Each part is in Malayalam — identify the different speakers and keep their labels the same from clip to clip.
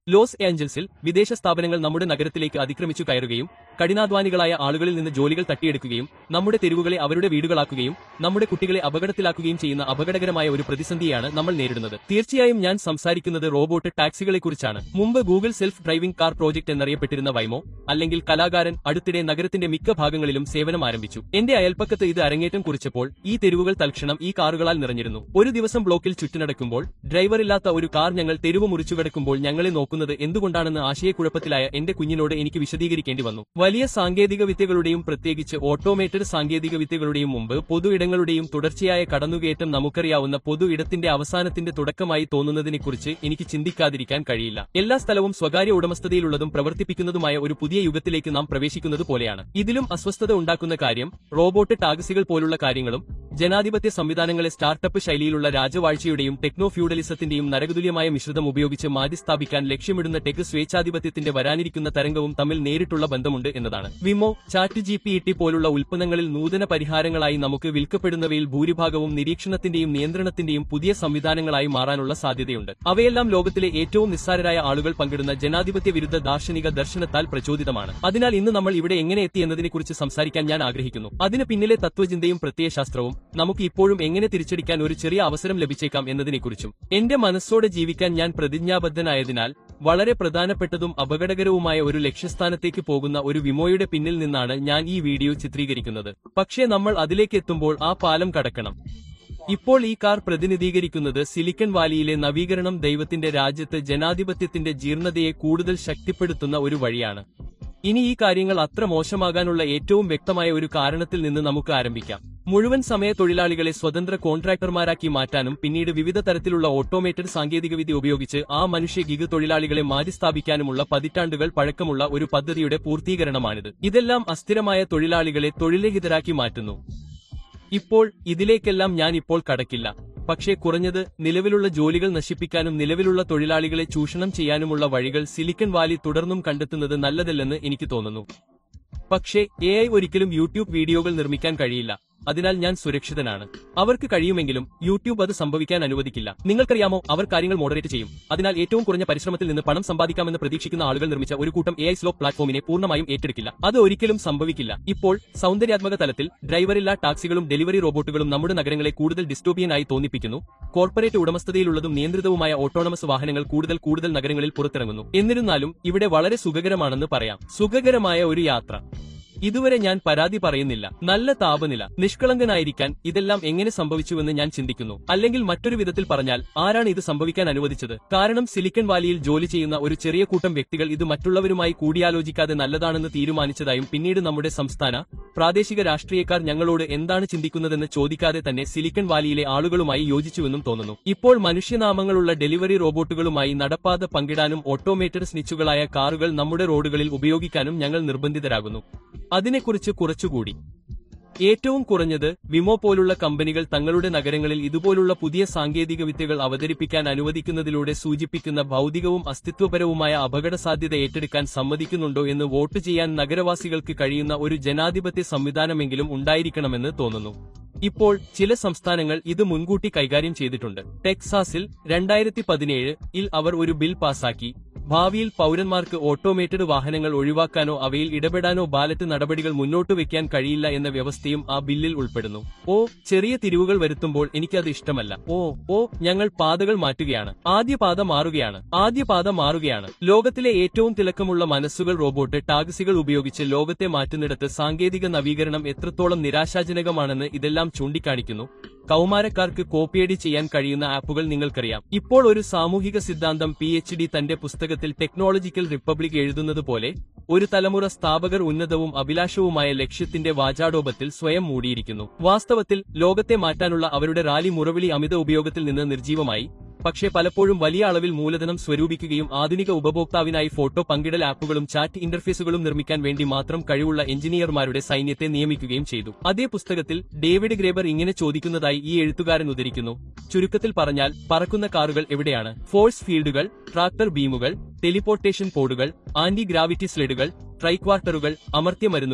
Speaker 1: ലോസ് ഏഞ്ചൽസിൽ വിദേശ സ്ഥാപനങ്ങൾ നമ്മുടെ നഗരത്തിലേക്ക് അതിക്രമിച്ചു കയറുകയും കഠിനാധ്വാനികളായ ആളുകളിൽ നിന്ന് ജോലികൾ തട്ടിയെടുക്കുകയും നമ്മുടെ തെരുവുകളെ അവരുടെ വീടുകളാക്കുകയും നമ്മുടെ കുട്ടികളെ അപകടത്തിലാക്കുകയും ചെയ്യുന്ന അപകടകരമായ ഒരു പ്രതിസന്ധിയാണ് നമ്മൾ നേരിടുന്നത് തീർച്ചയായും ഞാൻ സംസാരിക്കുന്നത് റോബോട്ട് ടാക്സികളെക്കുറിച്ചാണ് മുമ്പ് Google self driving car project എന്നറിയപ്പെട്ടിരുന്ന വൈമോ അല്ലെങ്കിൽ കലാകാരൻ അടുത്തിടെ നഗരത്തിന്റെ മിക്ക ഭാഗങ്ങളിലും സേവനം ആരംഭിച്ചു എന്റെ അയൽപ്പക്കത്ത് ഇത് അരങ്ങേറ്റം കുറിച്ചപ്പോൾ ഈ തെരുവുകൾ തൽക്ഷണം ഈ കാറുകളാൽ നിറഞ്ഞിരുന്നു ഒരു ദിവസം ബ്ലോക്കിൽ ചുറ്റിനടക്കുമ്പോൾ ഡ്രൈവറില്ലാത്ത ഒരു കാർ ഞങ്ങൾ തെരുവ് മുറിച്ചുകടക്കുമ്പോൾ ഞങ്ങളെ നോക്കുന്നത് എന്തുകൊണ്ടാണെന്ന് ആശയക്കുഴപ്പത്തിലായ എന്റെ കുഞ്ഞിനോട് എനിക്ക് വിശദീകരിക്കേണ്ടി വന്നു വലിയ സാങ്കേതിക വിദ്യകളുടെയും പ്രത്യേകിച്ച് ഓട്ടോമേറ്റഡ് സാങ്കേതിക വിദ്യകളുടെയും മുമ്പ് പൊതു ഇടങ്ങളുടെയും തുടർച്ചയായ കടന്നുകയറ്റം നമുക്കറിയാവുന്ന പൊതു ഇടത്തിന്റെ അവസാനത്തിന്റെ തുടക്കമായി തോന്നുന്നതിനെക്കുറിച്ച് എനിക്ക് ചിന്തിക്കാതിരിക്കാൻ കഴിയില്ല എല്ലാ സ്ഥലവും സ്വകാര്യ ഉടമസ്ഥതയിലുള്ളതും പ്രവർത്തിപ്പിക്കുന്നതുമായ ഒരു പുതിയ യുഗത്തിലേക്ക് നാം പ്രവേശിക്കുന്നത് പോലെയാണ് ഇതിലും അസ്വസ്ഥത ഉണ്ടാക്കുന്ന കാര്യം റോബോട്ട് ടാക്സികൾ പോലുള്ള കാര്യങ്ങളും ജനാധിപത്യ സംവിധാനങ്ങളെ സ്റ്റാർട്ടപ്പ് ശൈലിയിലുള്ള രാജവാഴ്ചയുടെയും ടെക്നോ ഫ്യൂഡലിസത്തിന്റെയും നരകതുല്യമായ മിശ്രിതം ഉപയോഗിച്ച് മാറ്റിസ്ഥാപിക്കാൻ ലക്ഷ്യമിടുന്ന ടെക് സ്വേച്ഛാധിപത്യത്തിന്റെ വരാനിരിക്കുന്ന തരംഗവും തമ്മിൽ നേരിട്ടുള്ള ബന്ധമുണ്ട് എന്നതാണ് Waymo chat G P T പോലുള്ള ഉൽപ്പന്നങ്ങളിൽ നൂതന പരിഹാരങ്ങളായി നമുക്ക് വിൽക്കപ്പെടുന്നവയിൽ ഭൂരിഭാഗവും നിരീക്ഷണത്തിന്റെയും നിയന്ത്രണത്തിന്റെയും പുതിയ സംവിധാനങ്ങളായി മാറാനുള്ള സാധ്യതയുണ്ട് അവയെല്ലാം ലോകത്തിലെ ഏറ്റവും നിസ്സാരരായ ആളുകൾ പങ്കിടുന്ന ജനാധിപത്യ വിരുദ്ധ ദാർശനിക ദർശനത്താൽ പ്രചോദിതമാണ് അതിനാൽ ഇന്ന് നമ്മൾ ഇവിടെ എങ്ങനെ എത്തി എന്നതിനെക്കുറിച്ച് സംസാരിക്കാൻ ഞാൻ ആഗ്രഹിക്കുന്നു അതിന് പിന്നിലെ തത്വചിന്തയും പ്രത്യയശാസ്ത്രവും നമുക്ക് ഇപ്പോഴും എങ്ങനെ തിരിച്ചടിക്കാൻ ഒരു ചെറിയ അവസരം ലഭിച്ചേക്കാം എന്നതിനെക്കുറിച്ചും എന്റെ മനസ്സോടെ ജീവിക്കാൻ ഞാൻ പ്രതിജ്ഞാബദ്ധനായതിനാൽ വളരെ പ്രധാനപ്പെട്ടതും അപകടകരവുമായ ഒരു ലക്ഷ്യസ്ഥാനത്തേക്ക് പോകുന്ന ഒരു വിമോയുടെ പിന്നിൽ നിന്നാണ് ഞാൻ ഈ വീഡിയോ ചിത്രീകരിക്കുന്നത് പക്ഷേ നമ്മൾ അതിലേക്ക് എത്തുമ്പോൾ ആ പാലം കടക്കണം ഇപ്പോൾ ഈ കാർ പ്രതിനിധീകരിക്കുന്നത് സിലിക്കൺ വാലിയിലെ നവീകരണം ദൈവത്തിന്റെ രാജ്യത്ത് ജനാധിപത്യത്തിന്റെ ജീർണതയെ കൂടുതൽ ശക്തിപ്പെടുത്തുന്ന ഒരു വഴിയാണ് ഇനി ഈ കാര്യങ്ങൾ അത്ര മോശമാകാനുള്ള ഏറ്റവും വ്യക്തമായ ഒരു കാരണത്തിൽ നിന്ന് നമുക്ക് ആരംഭിക്കാം മുഴുവൻ സമയ തൊഴിലാളികളെ സ്വതന്ത്ര കോൺട്രാക്ടർമാരാക്കി മാറ്റാനും പിന്നീട് വിവിധ തരത്തിലുള്ള ഓട്ടോമേറ്റഡ് സാങ്കേതികവിദ്യ ഉപയോഗിച്ച് ആ മനുഷ്യ ഗിഗ് തൊഴിലാളികളെ മാറ്റിസ്ഥാപിക്കാനുമുള്ള പതിറ്റാണ്ടുകൾ പഴക്കമുള്ള ഒരു പദ്ധതിയുടെ പൂർത്തീകരണമാണിത് ഇതെല്ലാം അസ്ഥിരമായ തൊഴിലാളികളെ തൊഴിലഹിതരാക്കി മാറ്റുന്നു ഇപ്പോൾ ഇതിലേക്കെല്ലാം ഞാൻ ഇപ്പോൾ കടക്കില്ല പക്ഷേ കുറഞ്ഞത് നിലവിലുള്ള ജോലികൾ നശിപ്പിക്കാനും നിലവിലുള്ള തൊഴിലാളികളെ ചൂഷണം ചെയ്യാനുമുള്ള വഴികൾ സിലിക്കൺ വാലി തുടർന്നും കണ്ടെത്തുന്നത് നല്ലതല്ലെന്ന് എനിക്ക് തോന്നുന്നു പക്ഷേ എ ഐ ഒരിക്കലും യൂട്യൂബ് വീഡിയോകൾ നിർമ്മിക്കാൻ കഴിയില്ല അതിനാൽ ഞാൻ സുരക്ഷിതനാണ് അവർക്ക് കഴിയുമെങ്കിലും യൂട്യൂബ് അത് സംഭവിക്കാൻ അനുവദിക്കില്ല നിങ്ങൾക്കറിയാമോ അവർ കാര്യങ്ങൾ മോഡറേറ്റ് ചെയ്യും അതിനാൽ ഏറ്റവും കുറഞ്ഞ പരിശ്രമത്തിൽ നിന്ന് പണം സമ്പാദിക്കാമെന്ന് പ്രതീക്ഷിക്കുന്ന ആളുകൾ നിർമ്മിച്ച ഒരു കൂട്ടം എ ഐ സ്ലോ പ്ലാറ്റ്ഫോമിനെ പൂർണ്ണമായും ഏറ്റെടുക്കില്ല അത് ഒരിക്കലും സംഭവിക്കില്ല ഇപ്പോൾ സൗന്ദര്യാത്മക തലത്തിൽ ഡ്രൈവറില്ലാ ടാക്സികളും ഡെലിവറി റോബോട്ടുകളും നമ്മുടെ നഗരങ്ങളെ കൂടുതൽ ഡിസ്റ്റോപിയനായി തോന്നിപ്പിക്കുന്നു കോർപ്പറേറ്റ് ഉടമസ്ഥതയിലുള്ളതും നിയന്ത്രിതവുമായ ഓട്ടോണമസ് വാഹനങ്ങൾ കൂടുതൽ കൂടുതൽ നഗരങ്ങളിൽ പുറത്തിറങ്ങുന്നു എന്നിരുന്നാലും ഇവിടെ വളരെ സുഖകരമാണെന്ന് പറയാം സുഖകരമായ ഒരു യാത്ര ഇതുവരെ ഞാൻ പരാതി പറയുന്നില്ല നല്ല താപനില നിഷ്കളങ്കനായിരിക്കാൻ ഇതെല്ലാം എങ്ങനെ സംഭവിച്ചുവെന്ന് ഞാൻ ചിന്തിക്കുന്നു അല്ലെങ്കിൽ മറ്റൊരു വിധത്തിൽ പറഞ്ഞാൽ ആരാണ് ഇത് സംഭവിക്കാൻ അനുവദിച്ചത് കാരണം സിലിക്കൺ വാലിയിൽ ജോലി ചെയ്യുന്ന ഒരു ചെറിയ കൂട്ടം വ്യക്തികൾ ഇത് മറ്റുള്ളവരുമായി കൂടിയാലോചിക്കാതെ നല്ലതാണെന്ന് തീരുമാനിച്ചതായും പിന്നീട് നമ്മുടെ സംസ്ഥാന പ്രാദേശിക രാഷ്ട്രീയക്കാർ ഞങ്ങളോട് എന്താണ് ചിന്തിക്കുന്നതെന്ന് ചോദിക്കാതെ തന്നെ സിലിക്കൺ വാലിയിലെ ആളുകളുമായി യോജിച്ചുവെന്നും തോന്നുന്നു ഇപ്പോൾ മനുഷ്യനാമങ്ങളുള്ള ഡെലിവറി റോബോട്ടുകളുമായി നടപ്പാത പങ്കിടാനും ഓട്ടോമേറ്റഡ് സ്നിച്ചുകളായ കാറുകൾ നമ്മുടെ റോഡുകളിൽ ഉപയോഗിക്കാനും ഞങ്ങൾ നിർബന്ധിതരാകുന്നു അതിനെക്കുറിച്ച് കുറച്ചുകൂടി ഏറ്റവും കുറഞ്ഞത് വിമോ പോലുള്ള കമ്പനികൾ തങ്ങളുടെ നഗരങ്ങളിൽ ഇതുപോലുള്ള പുതിയ സാങ്കേതിക വിദ്യകൾ അവതരിപ്പിക്കാൻ അനുവദിക്കുന്നതിലൂടെ സൂചിപ്പിക്കുന്ന ഭൗതികവും അസ്തിത്വപരവുമായ അപകട സാധ്യത ഏറ്റെടുക്കാൻ സമ്മതിക്കുന്നുണ്ടോ എന്ന് വോട്ട് ചെയ്യാൻ നഗരവാസികൾക്ക് കഴിയുന്ന ഒരു ജനാധിപത്യ സംവിധാനമെങ്കിലും ഉണ്ടായിരിക്കണമെന്ന് തോന്നുന്നു ഇപ്പോൾ ചില സംസ്ഥാനങ്ങൾ ഇത് മുൻകൂട്ടി കൈകാര്യം ചെയ്തിട്ടുണ്ട് ടെക്സാസിൽ രണ്ടായിരത്തി പതിനേഴ് ഇൽ അവർ ഒരു ബിൽ പാസാക്കി ഭാവിയിൽ പൗരന്മാർക്ക് ഓട്ടോമേറ്റഡ് വാഹനങ്ങൾ ഒഴിവാക്കാനോ അവയിൽ ഇടപെടാനോ ബാലറ്റ് നടപടികൾ മുന്നോട്ട് വെക്കാൻ കഴിയില്ല എന്ന വ്യവസ്ഥയും ആ ബില്ലിൽ ഉൾപ്പെടുന്നു ഓ ചെറിയ തിരിവുകൾ വരുത്തുമ്പോൾ എനിക്കത് ഇഷ്ടമല്ല ഓ ഓ ഞങ്ങൾ പാതകൾ മാറ്റുകയാണ് ആദ്യ പാത മാറുകയാണ് ആദ്യ പാത മാറുകയാണ് ലോകത്തിലെ ഏറ്റവും തിളക്കമുള്ള മനസ്സുകൾ റോബോട്ട് ടാക്സികൾ ഉപയോഗിച്ച് ലോകത്തെ മാറ്റുന്നിടത്ത് സാങ്കേതിക നവീകരണം എത്രത്തോളം നിരാശാജനകമാണെന്ന് ഇതെല്ലാം ചൂണ്ടിക്കാണിക്കുന്നു കൗമാരക്കാർക്ക് കോപ്പിയടി ചെയ്യാൻ കഴിയുന്ന ആപ്പുകൾ നിങ്ങൾക്കറിയാം ഇപ്പോൾ ഒരു സാമൂഹിക സിദ്ധാന്തം പി എച്ച് ഡി തന്റെ പുസ്തകത്തിൽ ടെക്നോളജിക്കൽ റിപ്പബ്ലിക് എഴുതുന്നത് പോലെ ഒരു തലമുറ സ്ഥാപകർ ഉന്നതവും അഭിലാഷവുമായ ലക്ഷ്യത്തിന്റെ വാചാടോപത്തിൽ സ്വയം മൂടിയിരിക്കുന്നു വാസ്തവത്തിൽ ലോകത്തെ മാറ്റാനുള്ള അവരുടെ റാലി മുറവിളി അമിത ഉപയോഗത്തിൽ നിന്ന് നിർജീവമായി പക്ഷേ പലപ്പോഴും വലിയ അളവിൽ മൂലധനം സ്വരൂപിക്കുകയും ആധുനിക ഉപഭോക്താവിനായി ഫോട്ടോ പങ്കിടൽ ആപ്പുകളും ചാറ്റ് ഇന്റർഫേസുകളും നിർമ്മിക്കാൻ വേണ്ടി മാത്രം കഴിവുള്ള എഞ്ചിനീയർമാരുടെ സൈന്യത്തെ നിയമിക്കുകയും ചെയ്തു അതേ പുസ്തകത്തിൽ ഡേവിഡ് ഗ്രേബർ ഇങ്ങനെ ചോദിക്കുന്നതായി ഈ എഴുത്തുകാരൻ ഉദ്ധരിക്കുന്നു ചുരുക്കത്തിൽ പറഞ്ഞാൽ പറക്കുന്ന കാറുകൾ എവിടെയാണ് ഫോഴ്സ് ഫീൽഡുകൾ ട്രാക്ടർ ബീമുകൾ ടെലിപ്പോർട്ടേഷൻ പോഡുകൾ ആന്റി ഗ്രാവിറ്റി സ്ലെഡുകൾ ട്രൈക്വാർട്ടറുകൾ അമർത്യമരുന്നുകൾ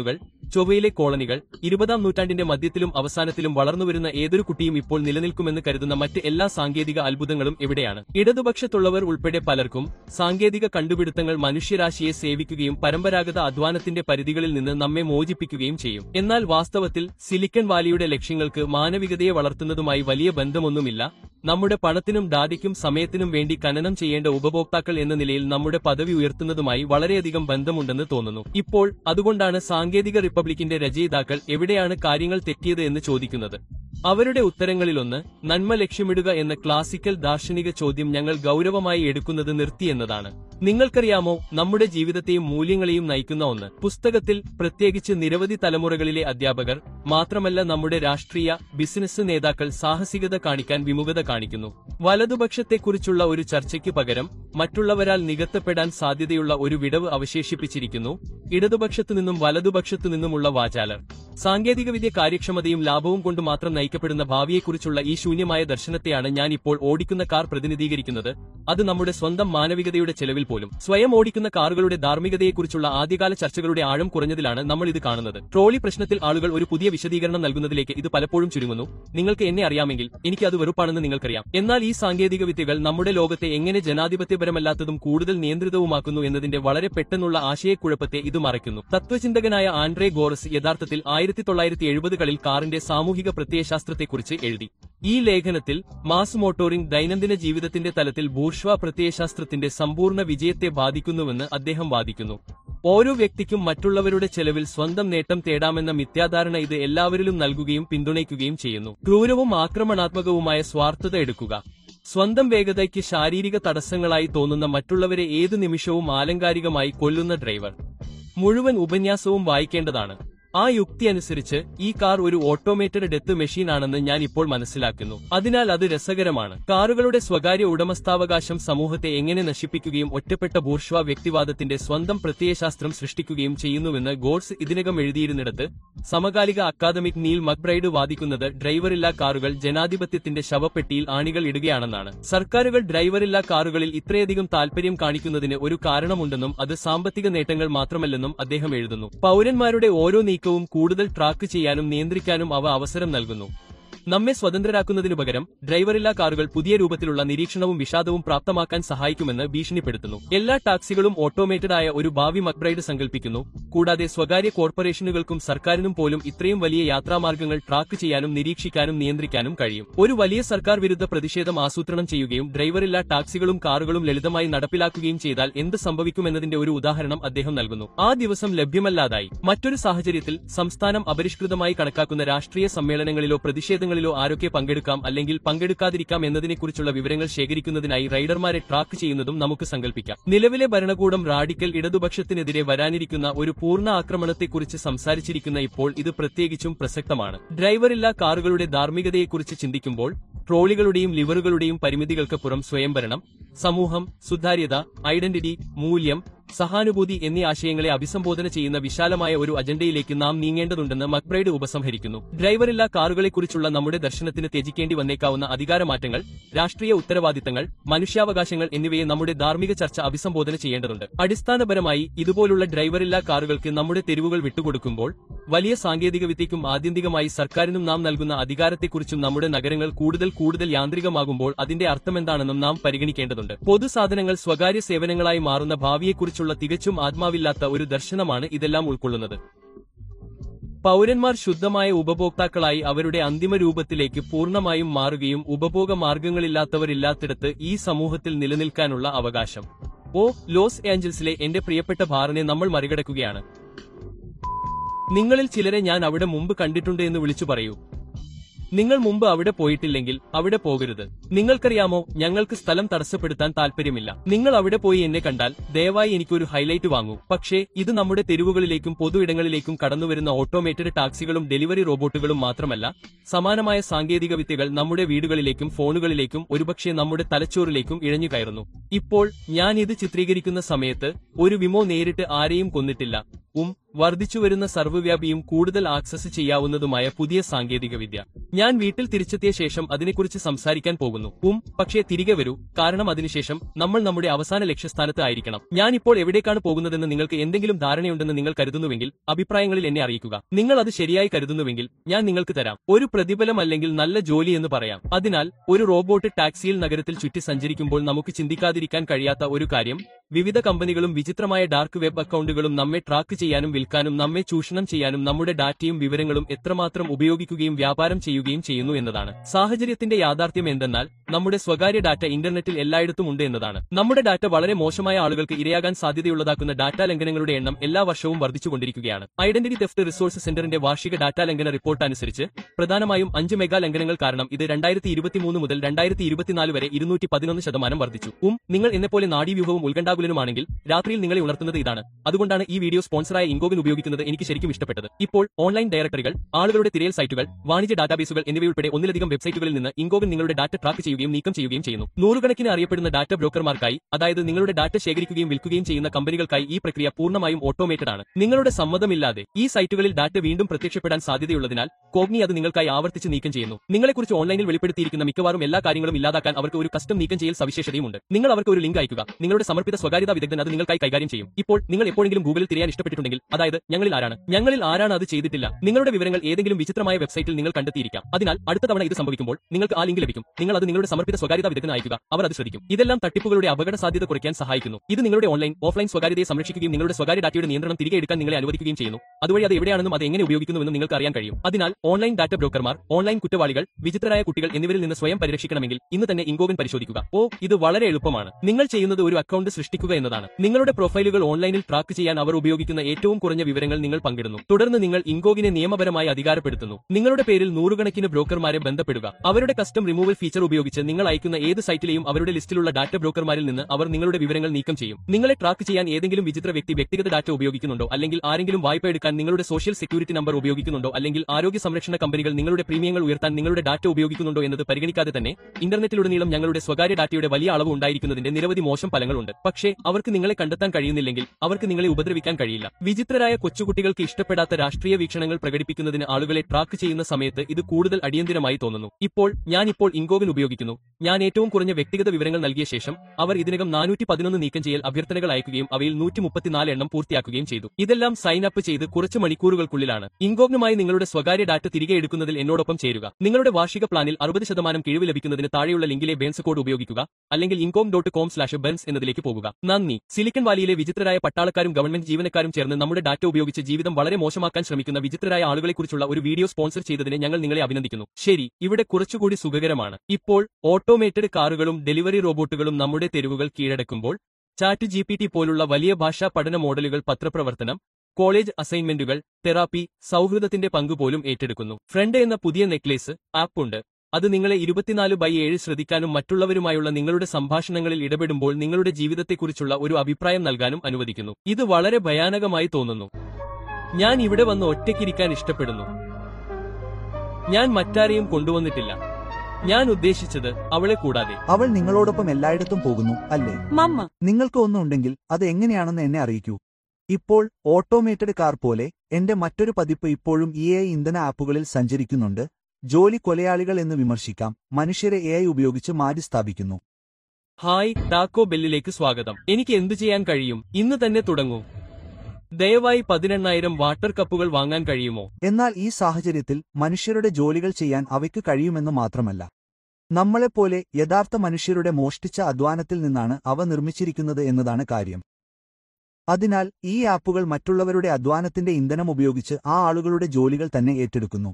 Speaker 1: ചൊവ്വയിലെ കോളനികൾ ഇരുപതാം നൂറ്റാണ്ടിന്റെ മധ്യത്തിലും അവസാനത്തിലും വളർന്നുവരുന്ന ഏതൊരു കുട്ടിയും ഇപ്പോൾ നിലനിൽക്കുമെന്ന് കരുതുന്ന മറ്റ് എല്ലാ സാങ്കേതിക അത്ഭുതങ്ങളും എവിടെയാണ് ഇടതുപക്ഷത്തുള്ളവർ ഉൾപ്പെടെ പലർക്കും സാങ്കേതിക കണ്ടുപിടുത്തങ്ങൾ മനുഷ്യരാശിയെ സേവിക്കുകയും പരമ്പരാഗത അധ്വാനത്തിന്റെ പരിധികളിൽ നിന്ന് നമ്മെ മോചിപ്പിക്കുകയും ചെയ്യും എന്നാൽ വാസ്തവത്തിൽ സിലിക്കൺ വാലിയുടെ ലക്ഷ്യങ്ങൾക്ക് മാനവികതയെ വളർത്തുന്നതുമായി വലിയ ബന്ധമൊന്നുമില്ല നമ്മുടെ പണത്തിനും ഡാറ്റയ്ക്കും സമയത്തിനും വേണ്ടി ഖനനം ചെയ്യേണ്ട ഉപഭോക്താക്കൾ എന്ന നിലയിൽ നമ്മുടെ പദവി ഉയർത്തുന്നതുമായി വളരെയധികം ബന്ധമുണ്ടെന്ന് തോന്നുന്നു ഇപ്പോൾ അതുകൊണ്ടാണ് സാങ്കേതിക റിപ്പബ്ലിക്കിന്റെ രചയിതാക്കൾ എവിടെയാണ് കാര്യങ്ങൾ തെറ്റിയത് എന്ന് ചോദിക്കുന്നത് അവരുടെ ഉത്തരങ്ങളിലൊന്ന് നന്മ ലക്ഷ്യമിടുക എന്ന ക്ലാസിക്കൽ ദാർശനിക ചോദ്യം ഞങ്ങൾ ഗൗരവമായി എടുക്കുന്നത് നിർത്തിയെന്നതാണ് നിങ്ങൾക്കറിയാമോ നമ്മുടെ ജീവിതത്തെയും മൂല്യങ്ങളെയും നയിക്കുന്ന ഒന്ന് പുസ്തകത്തിൽ പ്രത്യേകിച്ച് നിരവധി തലമുറകളിലെ അധ്യാപകർ മാത്രമല്ല നമ്മുടെ രാഷ്ട്രീയ ബിസിനസ് നേതാക്കൾ സാഹസികത കാണിക്കാൻ വിമുഖത കാണിക്കുന്നു വലതുപക്ഷത്തെക്കുറിച്ചുള്ള ഒരു ചർച്ചയ്ക്ക് പകരം മറ്റുള്ളവരാൽ നികത്തപ്പെടാൻ സാധ്യതയുള്ള ഒരു വിടവ് അവശേഷിപ്പിച്ചിരിക്കുന്നു ഇടതുപക്ഷത്തു നിന്നും വലതുപക്ഷത്തു നിന്നുമുള്ള വാചാലർ സാങ്കേതികവിദ്യ കാര്യക്ഷമതയും ലാഭവും കൊണ്ട് മാത്രം നയിക്കപ്പെടുന്ന ഭാവിയെക്കുറിച്ചുള്ള ഈ ശൂന്യമായ ദർശനത്തെയാണ് ഞാൻ ഇപ്പോൾ ഓടിക്കുന്ന കാർ പ്രതിനിധീകരിക്കുന്നത് അത് നമ്മുടെ സ്വന്തം മാനവികതയുടെ ചെലവിൽ പോലും സ്വയം ഓടിക്കുന്ന കാറുകളുടെ ധാർമ്മികതയെക്കുറിച്ചുള്ള ആദ്യകാല ചർച്ചകളുടെ ആഴം കുറഞ്ഞതിലാണ് നമ്മൾ ഇത് കാണുന്നത് ട്രോളി പ്രശ്നത്തിൽ ആളുകൾ ഒരു പുതിയ വിശദീകരണം നൽകുന്നതിലേക്ക് ഇത് പലപ്പോഴും ചുരുങ്ങുന്നു നിങ്ങൾക്ക് എന്നെ അറിയാമെങ്കിൽ എനിക്ക് അത് വെറുപ്പാണെന്ന് നിങ്ങൾക്കറിയാം എന്നാൽ ഈ സാങ്കേതിക വിദ്യകൾ നമ്മുടെ ലോകത്തെ എങ്ങനെ ജനാധിപത്യപരമല്ലാത്തതും കൂടുതൽ നിയന്ത്രിതവുമാക്കുന്നു എന്നതിന്റെ വളരെ പെട്ടെന്നുള്ള ആശയക്കുഴപ്പത്തെ ഇത് മറയ്ക്കുന്നു തത്വചിന്തകനായ ആൻഡ്രേ ഗോറസ് യഥാർത്ഥത്തിൽ ആയിരത്തി തൊള്ളായിരത്തി എഴുപതുകളിൽ കാറിന്റെ സാമൂഹിക പ്രത്യയശാസ്ത്രത്തെക്കുറിച്ച് എഴുതി ഈ ലേഖനത്തിൽ മാസ് മോട്ടോറിംഗ് ദൈനംദിന ജീവിതത്തിന്റെ തലത്തിൽ ബൂർഷ്വ പ്രത്യയശാസ്ത്രത്തിന്റെ സമ്പൂർണ്ണ വിജയത്തെ ബാധിക്കുന്നുവെന്ന് അദ്ദേഹം വാദിക്കുന്നു ഓരോ വ്യക്തിക്കും മറ്റുള്ളവരുടെ ചെലവിൽ സ്വന്തം നേട്ടം തേടാമെന്ന മിഥ്യാധാരണ ഇത് എല്ലാവരിലും നൽകുകയും പിന്തുണയ്ക്കുകയും ചെയ്യുന്നു ക്രൂരവും ആക്രമണാത്മകവുമായ സ്വാർത്ഥത എടുക്കുക സ്വന്തം വേഗതയ്ക്ക് ശാരീരിക തടസ്സങ്ങളായി തോന്നുന്ന മറ്റുള്ളവരെ ഏതു നിമിഷവും ആലങ്കാരികമായി കൊല്ലുന്ന ഡ്രൈവർ മുഴുവൻ ഉപന്യാസവും വായിക്കേണ്ടതാണ് ആ യുക്തി അനുസരിച്ച് ഈ കാർ ഒരു ഓട്ടോമേറ്റഡ് ഡെത്ത് മെഷീൻ ആണെന്ന് ഞാൻ ഇപ്പോൾ മനസ്സിലാക്കുന്നു അതിനാൽ അത് രസകരമാണ് കാറുകളുടെ സ്വകാര്യ ഉടമസ്ഥാവകാശം സമൂഹത്തെ എങ്ങനെ നശിപ്പിക്കുകയും ഒറ്റപ്പെട്ട ബൂർഷ്വ വ്യക്തിവാദത്തിന്റെ സ്വന്തം പ്രത്യയശാസ്ത്രം സൃഷ്ടിക്കുകയും ചെയ്യുന്നുവെന്ന് ഗോഡ്സ് ഇതിനകം എഴുതിയിരുന്നിടത്ത് സമകാലിക അക്കാദമിക് നീൽ മക്ബ്രൈഡ് വാദിക്കുന്നത് ഡ്രൈവറില്ലാ കാറുകൾ ജനാധിപത്യത്തിന്റെ ശവപ്പെട്ടിയിൽ ആണികൾ ഇടുകയാണെന്നാണ് സർക്കാരുകൾ ഡ്രൈവറില്ലാ കാറുകളിൽ ഇത്രയധികം താൽപര്യം കാണിക്കുന്നതിന് ഒരു കാരണമുണ്ടെന്നും അത് സാമ്പത്തിക നേട്ടങ്ങൾ മാത്രമല്ലെന്നും അദ്ദേഹം എഴുതുന്നു പൗരന്മാരുടെ ഓരോ നീക്കവും കൂടുതൽ ട്രാക്ക് ചെയ്യാനും നിയന്ത്രിക്കാനും അവ അവസരം നൽകുന്നു നമ്മെ സ്വതന്ത്രരാക്കുന്നതിനു പകരം ഡ്രൈവറില്ലാ കാറുകൾ പുതിയ രൂപത്തിലുള്ള നിരീക്ഷണവും വിഷാദവും പ്രാപ്തമാക്കാൻ സഹായിക്കുമെന്ന് ഭീഷണിപ്പെടുത്തുന്നു എല്ലാ ടാക്സികളും ഓട്ടോമേറ്റഡ് ആയ ഒരു ഭാവി മക്ബ്രൈഡ് സങ്കല്പിക്കുന്നു കൂടാതെ സ്വകാര്യ കോർപ്പറേഷനുകൾക്കും സർക്കാരിനും പോലും ഇത്രയും വലിയ യാത്രാമാർഗങ്ങൾ ട്രാക്ക് ചെയ്യാനും നിരീക്ഷിക്കാനും നിയന്ത്രിക്കാനും കഴിയും ഒരു വലിയ സർക്കാർ വിരുദ്ധ പ്രതിഷേധം ആസൂത്രണം ചെയ്യുകയും ഡ്രൈവറില്ലാ ടാക്സികളും കാറുകളും ലളിതമായി നടപ്പിലാക്കുകയും ചെയ്താൽ എന്ത് സംഭവിക്കുമെന്നതിന്റെ ഒരു ഉദാഹരണം അദ്ദേഹം നൽകുന്നു ആ ദിവസം ലഭ്യമല്ലാതായി മറ്റൊരു സാഹചര്യത്തിൽ സംസ്ഥാനം അപരിഷ്കൃതമായി കണക്കാക്കുന്ന രാഷ്ട്രീയ സമ്മേളനങ്ങളിലോ പ്രതിഷേധങ്ങളിലോ ആരൊക്കെ പങ്കെടുക്കാം അല്ലെങ്കിൽ പങ്കെടുക്കാതിരിക്കാം എന്നതിനെക്കുറിച്ചുള്ള വിവരങ്ങൾ ശേഖരിക്കുന്നതിനായി റൈഡർമാരെ ട്രാക്ക് ചെയ്യുന്നതും നമുക്ക് സങ്കല്പിക്കാം നിലവിലെ ഭരണകൂടം റാഡിക്കൽ ഇടതുപക്ഷത്തിനെതിരെ വരാനിരിക്കുന്ന ഒരു പൂർണ്ണ ആക്രമണത്തെക്കുറിച്ച് സംസാരിച്ചിരിക്കുന്ന ഇപ്പോൾ ഇത് പ്രത്യേകിച്ചും പ്രസക്തമാണ് ഡ്രൈവറില്ലാ കാറുകളുടെ ധാർമ്മികതയെക്കുറിച്ച് ചിന്തിക്കുമ്പോൾ ട്രോളികളുടെയും ലിവറുകളുടെയും പരിമിതികൾക്ക് പുറം സ്വയംഭരണം സമൂഹം സുതാര്യത ഐഡന്റിറ്റി മൂല്യം സഹാനുഭൂതി എന്നീ ആശയങ്ങളെ അഭിസംബോധന ചെയ്യുന്ന വിശാലമായ ഒരു അജണ്ടയിലേക്ക് നാം നീങ്ങേണ്ടതുണ്ടെന്ന് മക്ബ്രൈഡ് ഉപസംഹരിക്കുന്നു ഡ്രൈവറില്ലാ കാറുകളെക്കുറിച്ചുള്ള നമ്മുടെ ദർശനത്തിന് ത്യജിക്കേണ്ടി വന്നേക്കാവുന്ന അധികാരമാറ്റങ്ങൾ രാഷ്ട്രീയ ഉത്തരവാദിത്തങ്ങൾ മനുഷ്യാവകാശങ്ങൾ എന്നിവയെ നമ്മുടെ ധാർമ്മിക ചർച്ച അഭിസംബോധന ചെയ്യേണ്ടതുണ്ട് അടിസ്ഥാനപരമായി ഇതുപോലുള്ള ഡ്രൈവറില്ലാ കാറുകൾക്ക് നമ്മുടെ തെരുവുകൾ വിട്ടുകൊടുക്കുമ്പോൾ വലിയ സാങ്കേതികവിദ്യയ്ക്കും ആത്യന്തികമായി സർക്കാരിനും നാം നൽകുന്ന അധികാരത്തെക്കുറിച്ചും നമ്മുടെ നഗരങ്ങൾ കൂടുതൽ കൂടുതൽ യാന്ത്രികമാകുമ്പോൾ അതിന്റെ അർത്ഥമെന്താണെന്നും നാം പരിഗണിക്കേണ്ടതുണ്ട് പൊതുസാധനങ്ങൾ സ്വകാര്യ സേവനങ്ങളായി മാറുന്ന ഭാവിയെക്കുറിച്ചുള്ള തികച്ചും ആത്മാവില്ലാത്ത ഒരു ദർശനമാണ് ഇതെല്ലാം ഉൾക്കൊള്ളുന്നത് പൗരന്മാർ ശുദ്ധമായ ഉപഭോക്താക്കളായി അവരുടെ അന്തിമ രൂപത്തിലേക്ക് പൂർണ്ണമായും മാറുകയും ഉപഭോഗ മാർഗങ്ങളില്ലാത്തവരില്ലാത്തിടത്ത് ഈ സമൂഹത്തിൽ നിലനിൽക്കാനുള്ള അവകാശം ഓ ലോസ് ഏഞ്ചൽസിലെ എന്റെ പ്രിയപ്പെട്ട ഭാരനെ നമ്മൾ മറികടക്കുകയാണ് നിങ്ങളിൽ ചിലരെ ഞാൻ അവിടെ മുമ്പ് കണ്ടിട്ടുണ്ട് എന്ന് വിളിച്ചു പറയൂ നിങ്ങൾ മുമ്പ് അവിടെ പോയിട്ടില്ലെങ്കിൽ അവിടെ പോകരുത് നിങ്ങൾക്കറിയാമോ ഞങ്ങൾക്ക് സ്ഥലം തടസ്സപ്പെടുത്താൻ താല്പര്യമില്ല നിങ്ങൾ അവിടെ പോയി എന്നെ കണ്ടാൽ ദയവായി എനിക്കൊരു ഹൈലൈറ്റ് വാങ്ങൂ പക്ഷേ ഇത് നമ്മുടെ തെരുവുകളിലേക്കും പൊതു ഇടങ്ങളിലേക്കും കടന്നുവരുന്ന ഓട്ടോമേറ്റഡ് ടാക്സികളും ഡെലിവറി റോബോട്ടുകളും മാത്രമല്ല സമാനമായ സാങ്കേതിക വിദ്യകൾ നമ്മുടെ വീടുകളിലേക്കും ഫോണുകളിലേക്കും ഒരുപക്ഷെ നമ്മുടെ തലച്ചോറിലേക്കും ഇഴഞ്ഞു കയറുന്നു ഇപ്പോൾ ഞാൻ ഇത് ചിത്രീകരിക്കുന്ന സമയത്ത് ഒരു വിമോ നേരിട്ട് ആരെയും കൊന്നിട്ടില്ല ഉം വർദ്ധിച്ചുവരുന്ന സർവ്വവ്യാപിയും കൂടുതൽ ആക്സസ് ചെയ്യാവുന്നതുമായ പുതിയ സാങ്കേതികവിദ്യ ഞാൻ വീട്ടിൽ തിരിച്ചെത്തിയ ശേഷം അതിനെക്കുറിച്ച് സംസാരിക്കാൻ പോകുന്നു ഉം പക്ഷേ തിരികെ വരൂ കാരണം അതിനുശേഷം നമ്മൾ നമ്മുടെ അവസാന ലക്ഷ്യസ്ഥാനത്ത് ആയിരിക്കണം ഞാൻ ഇപ്പോൾ എവിടേക്കാണ് പോകുന്നതെന്ന് നിങ്ങൾക്ക് എന്തെങ്കിലും ധാരണയുണ്ടെന്ന് നിങ്ങൾ കരുതുന്നുവെങ്കിൽ അഭിപ്രായങ്ങളിൽ എന്നെ അറിയിക്കുക നിങ്ങൾ അത് ശരിയായി കരുതുന്നുവെങ്കിൽ ഞാൻ നിങ്ങൾക്ക് തരാം ഒരു പ്രതിഫലം അല്ലെങ്കിൽ നല്ല ജോലി എന്ന് പറയാം അതിനാൽ ഒരു റോബോട്ട് ടാക്സിയിൽ നഗരത്തിൽ ചുറ്റി സഞ്ചരിക്കുമ്പോൾ നമുക്ക് ചിന്തിക്കാതിരിക്കാൻ കഴിയാത്ത ഒരു കാര്യം വിവിധ കമ്പനികളും വിചിത്രമായ ഡാർക്ക് വെബ് അക്കൗണ്ടുകളും നമ്മെ ട്രാക്ക് ചെയ്യാനും വിൽക്കാനും നമ്മെ ചൂഷണം ചെയ്യാനും നമ്മുടെ ഡാറ്റയും വിവരങ്ങളും എത്രമാത്രം ഉപയോഗിക്കുകയും വ്യാപാരം ചെയ്യുകയും ചെയ്യുന്നു എന്നതാണ് സാഹചര്യത്തിന്റെ യാഥാർത്ഥ്യം എന്തെന്നാൽ നമ്മുടെ സ്വകാര്യ ഡാറ്റ ഇന്റർനെറ്റിൽ എല്ലായിടത്തും ഉണ്ട് എന്നതാണ് നമ്മുടെ ഡാറ്റ വളരെ മോശമായ ആളുകൾക്ക് ഇരയാകാൻ സാധ്യതയുള്ളതാക്കുന്ന ഡാറ്റാ ലംഘനങ്ങളുടെ എണ്ണം എല്ലാ വർഷവും വർദ്ധിച്ചുകൊണ്ടിരിക്കുകയാണ് ഐഡന്റിറ്റി തെഫ്റ്റ് റിസോഴ്സ് സെന്ററിന്റെ വാർഷിക ഡാറ്റാ ലംഘന റിപ്പോർട്ട് അനുസരിച്ച് പ്രധാനമായും അഞ്ച് മെഗാ ലംഘനങ്ങൾ കാരണം ഇത് രണ്ടായിരത്തി ഇരുപത്തിമൂന്ന് മുതൽ രണ്ടായിരത്തി ഇരുപത്തിനാല് വരെ ഇരുന്നൂറ്റി പതിനൊന്ന് ശതമാനം വർദ്ധിച്ചു ഉം നിങ്ങൾ എന്നെപ്പോലെ നാഡീവ്യൂഹവും ഉത്കണ്ഠാകുലനുമാണെങ്കിൽ രാത്രിയിൽ നിങ്ങളെ ഉണർത്തുന്നത് ഇതാണ് അതുകൊണ്ടാണ് ഈ വീഡിയോ സ്പോൺസറായ ഇൻഗോഗൻ ഉപയോഗിക്കുന്നത് എനിക്ക് ശരിക്കും ഇഷ്ടപ്പെട്ടത് ഇപ്പോൾ ഓൺലൈൻ ഡയറക്ടറികൾ ആളുകളുടെ തിരയൽ സൈറ്റുകൾ വാണിജ്യ ഡാറ്റാബേസുകൾ എന്നിവയുൾപ്പെടെ ഒന്നിലധികം വെബ്സൈറ്റുകളിൽ നിന്ന് ഇൻഗോഗൻ നിങ്ങളുടെ ഡാറ്റ ട്രാക്ക് ചെയ്യുകയും നീക്കം ചെയ്യുകയും ചെയ്യുന്നു നൂറുകണക്കിന് അറിയപ്പെടുന്ന ഡാറ്റ ബ്രോക്കർമാർക്കായി അതായത് നിങ്ങളുടെ ഡാറ്റ ശേഖരിക്കുകയും വിൽക്കുകയും ചെയ്യുന്ന കമ്പനികൾക്കായി ഈ പ്രക്രിയ പൂർണ്ണമായും ഓട്ടോമേറ്റഡ് ആണ് നിങ്ങളുടെ സമ്മതമില്ലാതെ ഈ സൈറ്റുകളിൽ ഡാറ്റ വീണ്ടും പ്രത്യക്ഷപ്പെടാൻ സാധ്യതയുള്ളതിനാൽ കോഗ്നി അത് നിങ്ങൾക്കായി ആവർത്തിച്ച് നീക്കം ചെയ്യുന്നു നിങ്ങളെക്കുറിച്ച് ഓൺലൈനിൽ വെളിപ്പെടുത്തിയിരിക്കുന്ന മിക്കവാറും എല്ലാ കാര്യങ്ങളും ഇല്ലാതാക്കാൻ അവർക്ക് ഒരു കസ്റ്റം നീക്കം ചെയ്യൽ സവിശേഷതയുമുണ്ട് നിങ്ങൾ അവർക്ക് ഒരു ലിങ്ക് അയക്കുക നിങ്ങളുടെ സമർപ്പിത സ്വകാര്യതാ വിദഗ്ധൻ അത് നിങ്ങൾക്കായി കൈകാര്യം ചെയ്യും ഇപ്പോൾ നിങ്ങൾ എപ്പോഴെങ്കിലും ഗൂഗിളിൽ തിരയാൻ ഇഷ്ടപ്പെട്ടിട്ടുണ്ടെങ്കിൽ അതായത് ഞങ്ങളിൽ ആരാണ് ഞങ്ങളിൽ ആരാണ് അത് ചെയ്തിട്ടില്ല നിങ്ങളുടെ വിവരങ്ങൾ ഏതെങ്കിലും വിചിത്രമായ വെബ്സൈറ്റിൽ നിങ്ങൾ കണ്ടെത്തിയിരിക്കാം അതിനാൽ അടുത്ത തവണ ഇത് സംഭവിക്കുമ്പോൾ നിങ്ങൾക്ക് ആ ലിങ്ക് ലഭിക്കും നിങ്ങൾ അത് നിങ്ങളുടെ സമർപ്പിത സ്വകാര്യതാ വിദഗ്ധന് അയക്കുക അവർ അത് ശ്രദ്ധിക്കും ഇതെല്ലാം തട്ടിപ്പുകളുടെ അപകട സാധ്യത കുറയ്ക്കാൻ സഹായിക്കുന്നു ഇത് നിങ്ങളുടെ ഓൺലൈൻ ഓഫ്ലൈൻ സ്വകാര്യതയെ സംരക്ഷിക്കുകയും നിങ്ങളുടെ സ്വകാര്യ ഡാറ്റയുടെ നിയന്ത്രണം തിരികെ എടുക്കാൻ നിങ്ങളെ അനുവദിക്കുകയും ചെയ്യുന്നു അതുവഴി അത് എവിടെയാണെന്നും അത് എങ്ങനെ ഉപയോഗിക്കുന്നുവെന്നും നിങ്ങൾക്ക് അറിയാൻ കഴിയും അതിനാൽ ഓൺലൈൻ ഡാറ്റ ബ്രോക്കർമാർ ഓൺലൈൻ കുറ്റവാളികൾ വിചിത്രരായ കുട്ടികൾ എന്നിവരിൽ നിന്ന് സ്വയം പരിരക്ഷിക്കണമെങ്കിൽ ഇന്ന് തന്നെ ഇൻഗോഗൻ പരിശോധിക്കുക ഓ ഇത് വളരെ എളുപ്പമാണ് നിങ്ങൾ ചെയ്യുന്നത് ഒരു അക്കൗണ്ട് സൃഷ്ടിക്കുക എന്നതാണ് നിങ്ങളുടെ പ്രൊഫൈലുകൾ ഓൺലൈനിൽ ട്രാക്ക് ചെയ്യാൻ അവർ ഉപയോഗിക്കുന്ന ഏറ്റവും കുറഞ്ഞ വിവരങ്ങൾ നിങ്ങൾ പങ്കിടുന്നു തുടർന്ന് നിങ്ങൾ ഇൻഗോഗിനെ നിയമപരമായി അധികാരപ്പെടുത്തുന്നു നിങ്ങളുടെ പേരിൽ നൂറുകണക്കിന് ബ്രോക്കർമാരെ ബന്ധപ്പെടുക അവരുടെ കസ്റ്റം റിമൂവൽ ഫീച്ചർ ഉപയോഗിച്ച് നിങ്ങൾ അയക്കുന്ന ഏത് സൈറ്റിലെയും അവരുടെ ലിസ്റ്റിലുള്ള ഡാറ്റ ബ്രോക്കർമാരിൽ നിന്ന് അവർ നിങ്ങളുടെ വിവരങ്ങൾ നീക്കം ചെയ്യും നിങ്ങളെ ട്രാക്ക് ചെയ്യാൻ ഏതെങ്കിലും വിചിത്ര വ്യക്തി വ്യക്തിഗത ഡാറ്റ ഉപയോഗിക്കുന്നുണ്ടോ അല്ലെങ്കിൽ ആരെങ്കിലും വായ്പ എടുക്കാൻ നിങ്ങളുടെ സോഷ്യൽ സെക്യൂരിറ്റി നമ്പർ ഉപയോഗിക്കുന്നുണ്ടോ അല്ലെങ്കിൽ ആരോഗ്യ സംരക്ഷണ കമ്പനികൾ നിങ്ങളുടെ പ്രീമിയങ്ങൾ ഉയർത്താൻ നിങ്ങളുടെ ഡാറ്റ ഉപയോഗിക്കുന്നുണ്ടോ എന്നത് പരിഗണിക്കാതെ തന്നെ ഇന്റർനെറ്റിലുടനീളം ഞങ്ങളുടെ സ്വകാര്യ ഡാറ്റയുടെ വലിയ അളവ് ഉണ്ടായിരിക്കുന്നതിന്റെ നിരവധി മോശം ഫലങ്ങളുണ്ട് പക്ഷേ അവർക്ക് നിങ്ങളെ കണ്ടെത്താൻ കഴിയുന്നില്ലെങ്കിൽ അവർക്ക് നിങ്ങളെ ഉപദ്രവിക്കാൻ കഴിയില്ല വിചിത്രരായ കൊച്ചുകുട്ടികൾക്ക് ഇഷ്ടപ്പെടാത്ത രാഷ്ട്രീയ വീക്ഷണങ്ങൾ പ്രകടിപ്പിക്കുന്നതിന് ആളുകളെ ട്രാക്ക് ചെയ്യുന്ന സമയത്ത് ഇത് കൂടുതൽ അടിയന്തിരമായി തോന്നുന്നു ഇപ്പോൾ ഞാൻ ഇപ്പോൾ ഇൻഗോഗൻ ഉപയോഗിക്കുന്നു ഞാൻ ഏറ്റവും കുറഞ്ഞ വ്യക്തിഗത വിവരങ്ങൾ നൽകിയ ശേഷം അവർ ഇതിനകം നാനൂറ്റി പതിനൊന്ന് നീക്കം ചെയ്യൽ അഭ്യർത്ഥനകൾ അയക്കുകയും അവയിൽ നൂറ്റി മുപ്പത്തിനാല് എണ്ണം പൂർത്തിയാക്കുകയും ചെയ്തു ഇതെല്ലാം സൈൻ അപ്പ് ചെയ്ത് കുറച്ച് മണിക്കൂറുകൾക്കുള്ളിലാണ് ഇൻഗോഗ്നുമായി നിങ്ങളുടെ സ്വകാര്യ ഡാറ്റ തിരികെ എടുക്കുന്നതിൽ എന്നോടൊപ്പം ചേരുക നിങ്ങളുടെ വാർഷിക പ്ലാനിൽ അറുപത് ശതമാനം കിഴിവ് ലഭിക്കുന്നതിന് താഴെയുള്ള ലിങ്കിലെ ബേൺസ് കോഡ് ഉപയോഗിക്കുക അല്ലെങ്കിൽ incom dot com slash Bens എന്നതിലേക്ക് പോകുക നന്ദി സിലിക്കൺ വാലിയിലെ വിചിത്രരായ പട്ടാളക്കാരും ഗവൺമെന്റ് ജീവനക്കാരും ചേർന്ന് നമ്മുടെ ഡാറ്റ ഉപയോഗിച്ച് ജീവിതം വളരെ മോശമാക്കാൻ ശ്രമിക്കുന്ന വിചിത്രരായ ആളുകളെക്കുറിച്ചുള്ള ഒരു വീഡിയോ സ്പോൺസർ ചെയ്തതിന് ഞങ്ങൾ നിങ്ങളെ അഭിനന്ദിക്കുന്നു ശരി ഇവിടെ കുറച്ചുകൂടി സുഖകരമാണ് ഇപ്പോൾ ഓട്ടോമേറ്റഡ് കാറുകളും ഡെലിവറി റോബോട്ടുകളും നമ്മുടെ തെരുവുകൾ കീഴടക്കുമ്പോൾ ചാറ്റ് ജി പി ടി പോലുള്ള വലിയ ഭാഷാ പഠന മോഡലുകൾ പത്രപ്രവർത്തനം കോളേജ് അസൈൻമെന്റുകൾ തെറാപ്പി സൗഹൃദത്തിന്റെ പങ്ക് പോലും ഏറ്റെടുക്കുന്നു ഫ്രണ്ട് എന്ന പുതിയ നെക്ലേസ് ആപ്പ് ഉണ്ട് അത് നിങ്ങളെ ഇരുപത്തിനാല് ബൈ ഏഴ് ശ്രദ്ധിക്കാനും മറ്റുള്ളവരുമായുള്ള നിങ്ങളുടെ സംഭാഷണങ്ങളിൽ ഇടപെടുമ്പോൾ നിങ്ങളുടെ ജീവിതത്തെക്കുറിച്ചുള്ള ഒരു അഭിപ്രായം നൽകാനും അനുവദിക്കുന്നു ഇത് വളരെ ഭയാനകമായി തോന്നുന്നു ഞാൻ ഇവിടെ വന്ന് ഒറ്റയ്ക്കിരിക്കാൻ ഇഷ്ടപ്പെടുന്നു ഞാൻ മറ്റാരെയും കൊണ്ടുവന്നിട്ടില്ല ഞാൻ ഉദ്ദേശിച്ചത് അവളെ കൂടാതെ
Speaker 2: അവൾ നിങ്ങളോടൊപ്പം എല്ലായിടത്തും പോകുന്നു അല്ലേ
Speaker 3: മമ്മ
Speaker 2: നിങ്ങൾക്ക് ഒന്നുണ്ടെങ്കിൽ അത് എങ്ങനെയാണെന്ന് എന്നെ അറിയിക്കൂ ഇപ്പോൾ ഓട്ടോമേറ്റഡ് കാർ പോലെ എന്റെ മറ്റൊരു പതിപ്പ് ഇപ്പോഴും ഇ ഐ ഇന്ധന ആപ്പുകളിൽ സഞ്ചരിക്കുന്നുണ്ട് ജോലി കൊലയാളികൾ എന്ന് വിമർശിക്കാം മനുഷ്യരെ എ ഐ ഉപയോഗിച്ച് മാറ്റിസ്ഥാപിക്കുന്നു
Speaker 1: ഹായ് ടാക്കോ ബെല്ലിലേക്ക് സ്വാഗതം എനിക്ക് എന്തു ചെയ്യാൻ കഴിയും ഇന്ന് തന്നെ തുടങ്ങൂ ദയവായി പതിനെണ്ണായിരം വാട്ടർ കപ്പുകൾ വാങ്ങാൻ കഴിയുമോ
Speaker 2: എന്നാൽ ഈ സാഹചര്യത്തിൽ മനുഷ്യരുടെ ജോലികൾ ചെയ്യാൻ അവയ്ക്ക് കഴിയുമെന്ന് മാത്രമല്ല നമ്മളെപ്പോലെ യഥാർത്ഥ മനുഷ്യരുടെ മോഷ്ടിച്ച അധ്വാനത്തിൽ നിന്നാണ് അവ നിർമ്മിച്ചിരിക്കുന്നത് എന്നതാണ് കാര്യം അതിനാൽ ഈ ആപ്പുകൾ മറ്റുള്ളവരുടെ അധ്വാനത്തിന്റെ ഇന്ധനം ഉപയോഗിച്ച് ആ ആളുകളുടെ ജോലികൾ തന്നെ ഏറ്റെടുക്കുന്നു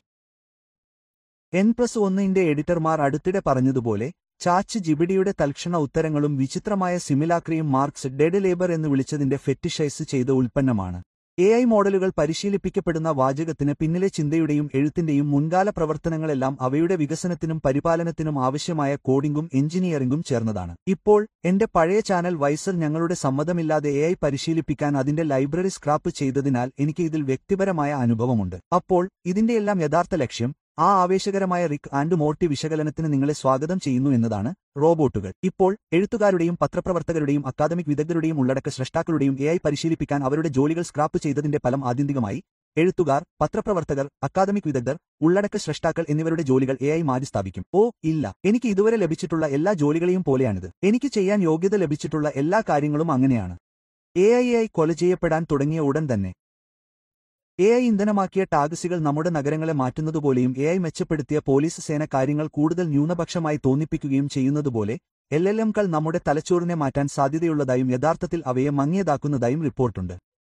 Speaker 2: എൻ പ്ലസ് ഒന്നിന്റെ എഡിറ്റർമാർ അടുത്തിടെ പറഞ്ഞതുപോലെ ചാച്ച് ജിബിഡിയുടെ തൽക്ഷണ ഉത്തരങ്ങളും വിചിത്രമായ സിമിലാക്രിയും മാർക്സ് ഡെഡ് ലേബർ എന്ന് വിളിച്ചതിന്റെ ഫെറ്റിഷൈസ് ചെയ്ത ഉൽപ്പന്നമാണ് എ ഐ മോഡലുകൾ പരിശീലിപ്പിക്കപ്പെടുന്ന വാചകത്തിന് പിന്നിലെ ചിന്തയുടെയും എഴുത്തിന്റെയും മുൻകാല പ്രവർത്തനങ്ങളെല്ലാം അവയുടെ വികസനത്തിനും പരിപാലനത്തിനും ആവശ്യമായ കോഡിംഗും എഞ്ചിനീയറിംഗും ചേർന്നതാണ് ഇപ്പോൾ എന്റെ പഴയ ചാനൽ വൈസർ ഞങ്ങളുടെ സമ്മതമില്ലാതെ എ ഐ പരിശീലിപ്പിക്കാൻ അതിന്റെ ലൈബ്രറി സ്ക്രാപ്പ് ചെയ്തതിനാൽ എനിക്ക് ഇതിൽ വ്യക്തിപരമായ അനുഭവമുണ്ട് അപ്പോൾ ഇതിന്റെയെല്ലാം യഥാർത്ഥ ലക്ഷ്യം ആ ആവേശകരമായ റിക് ആൻഡ് മോർട്ടി വിശകലനത്തിന് നിങ്ങളെ സ്വാഗതം ചെയ്യുന്നു എന്നതാണ് റോബോട്ടുകൾ ഇപ്പോൾ എഴുത്തുകാരുടെയും പത്രപ്രവർത്തകരുടെയും അക്കാദമിക് വിദഗ്ധരുടെയും ഉള്ളടക്ക സൃഷ്ടാക്കളുടെയും എ ഐ പരിശീലിപ്പിക്കാൻ അവരുടെ ജോലികൾ സ്ക്രാപ്പ് ചെയ്തതിന്റെ ഫലം ആത്യന്തികമായി എഴുത്തുകാർ പത്രപ്രവർത്തകർ അക്കാദമിക് വിദഗ്ധർ ഉള്ളടക്ക സൃഷ്ടാക്കൾ എന്നിവരുടെ ജോലികൾ എ ഐ മാറ്റിസ്ഥാപിക്കും ഓ ഇല്ല എനിക്ക് ഇതുവരെ ലഭിച്ചിട്ടുള്ള എല്ലാ ജോലികളെയും പോലെയാണിത് എനിക്ക് ചെയ്യാൻ യോഗ്യത ലഭിച്ചിട്ടുള്ള എല്ലാ കാര്യങ്ങളും അങ്ങനെയാണ് എ ഐ ആയി കൊല ചെയ്യപ്പെടാൻ തുടങ്ങിയ ഉടൻ തന്നെ എ ഐ ഇന്ധനമാക്കിയ ടാക്സികൾ നമ്മുടെ നഗരങ്ങളെ മാറ്റുന്നതുപോലെയും എ ഐ മെച്ചപ്പെടുത്തിയ പോലീസ് സേന കാര്യങ്ങൾ കൂടുതൽ ന്യൂനപക്ഷമായി തോന്നിപ്പിക്കുകയും ചെയ്യുന്നതുപോലെ എൽ എൽ എംകൾ നമ്മുടെ തലച്ചോറിനെ മാറ്റാൻ സാധ്യതയുള്ളതായും യഥാർത്ഥത്തിൽ അവയെ മങ്ങിയതാക്കുന്നതായും റിപ്പോർട്ടുണ്ട്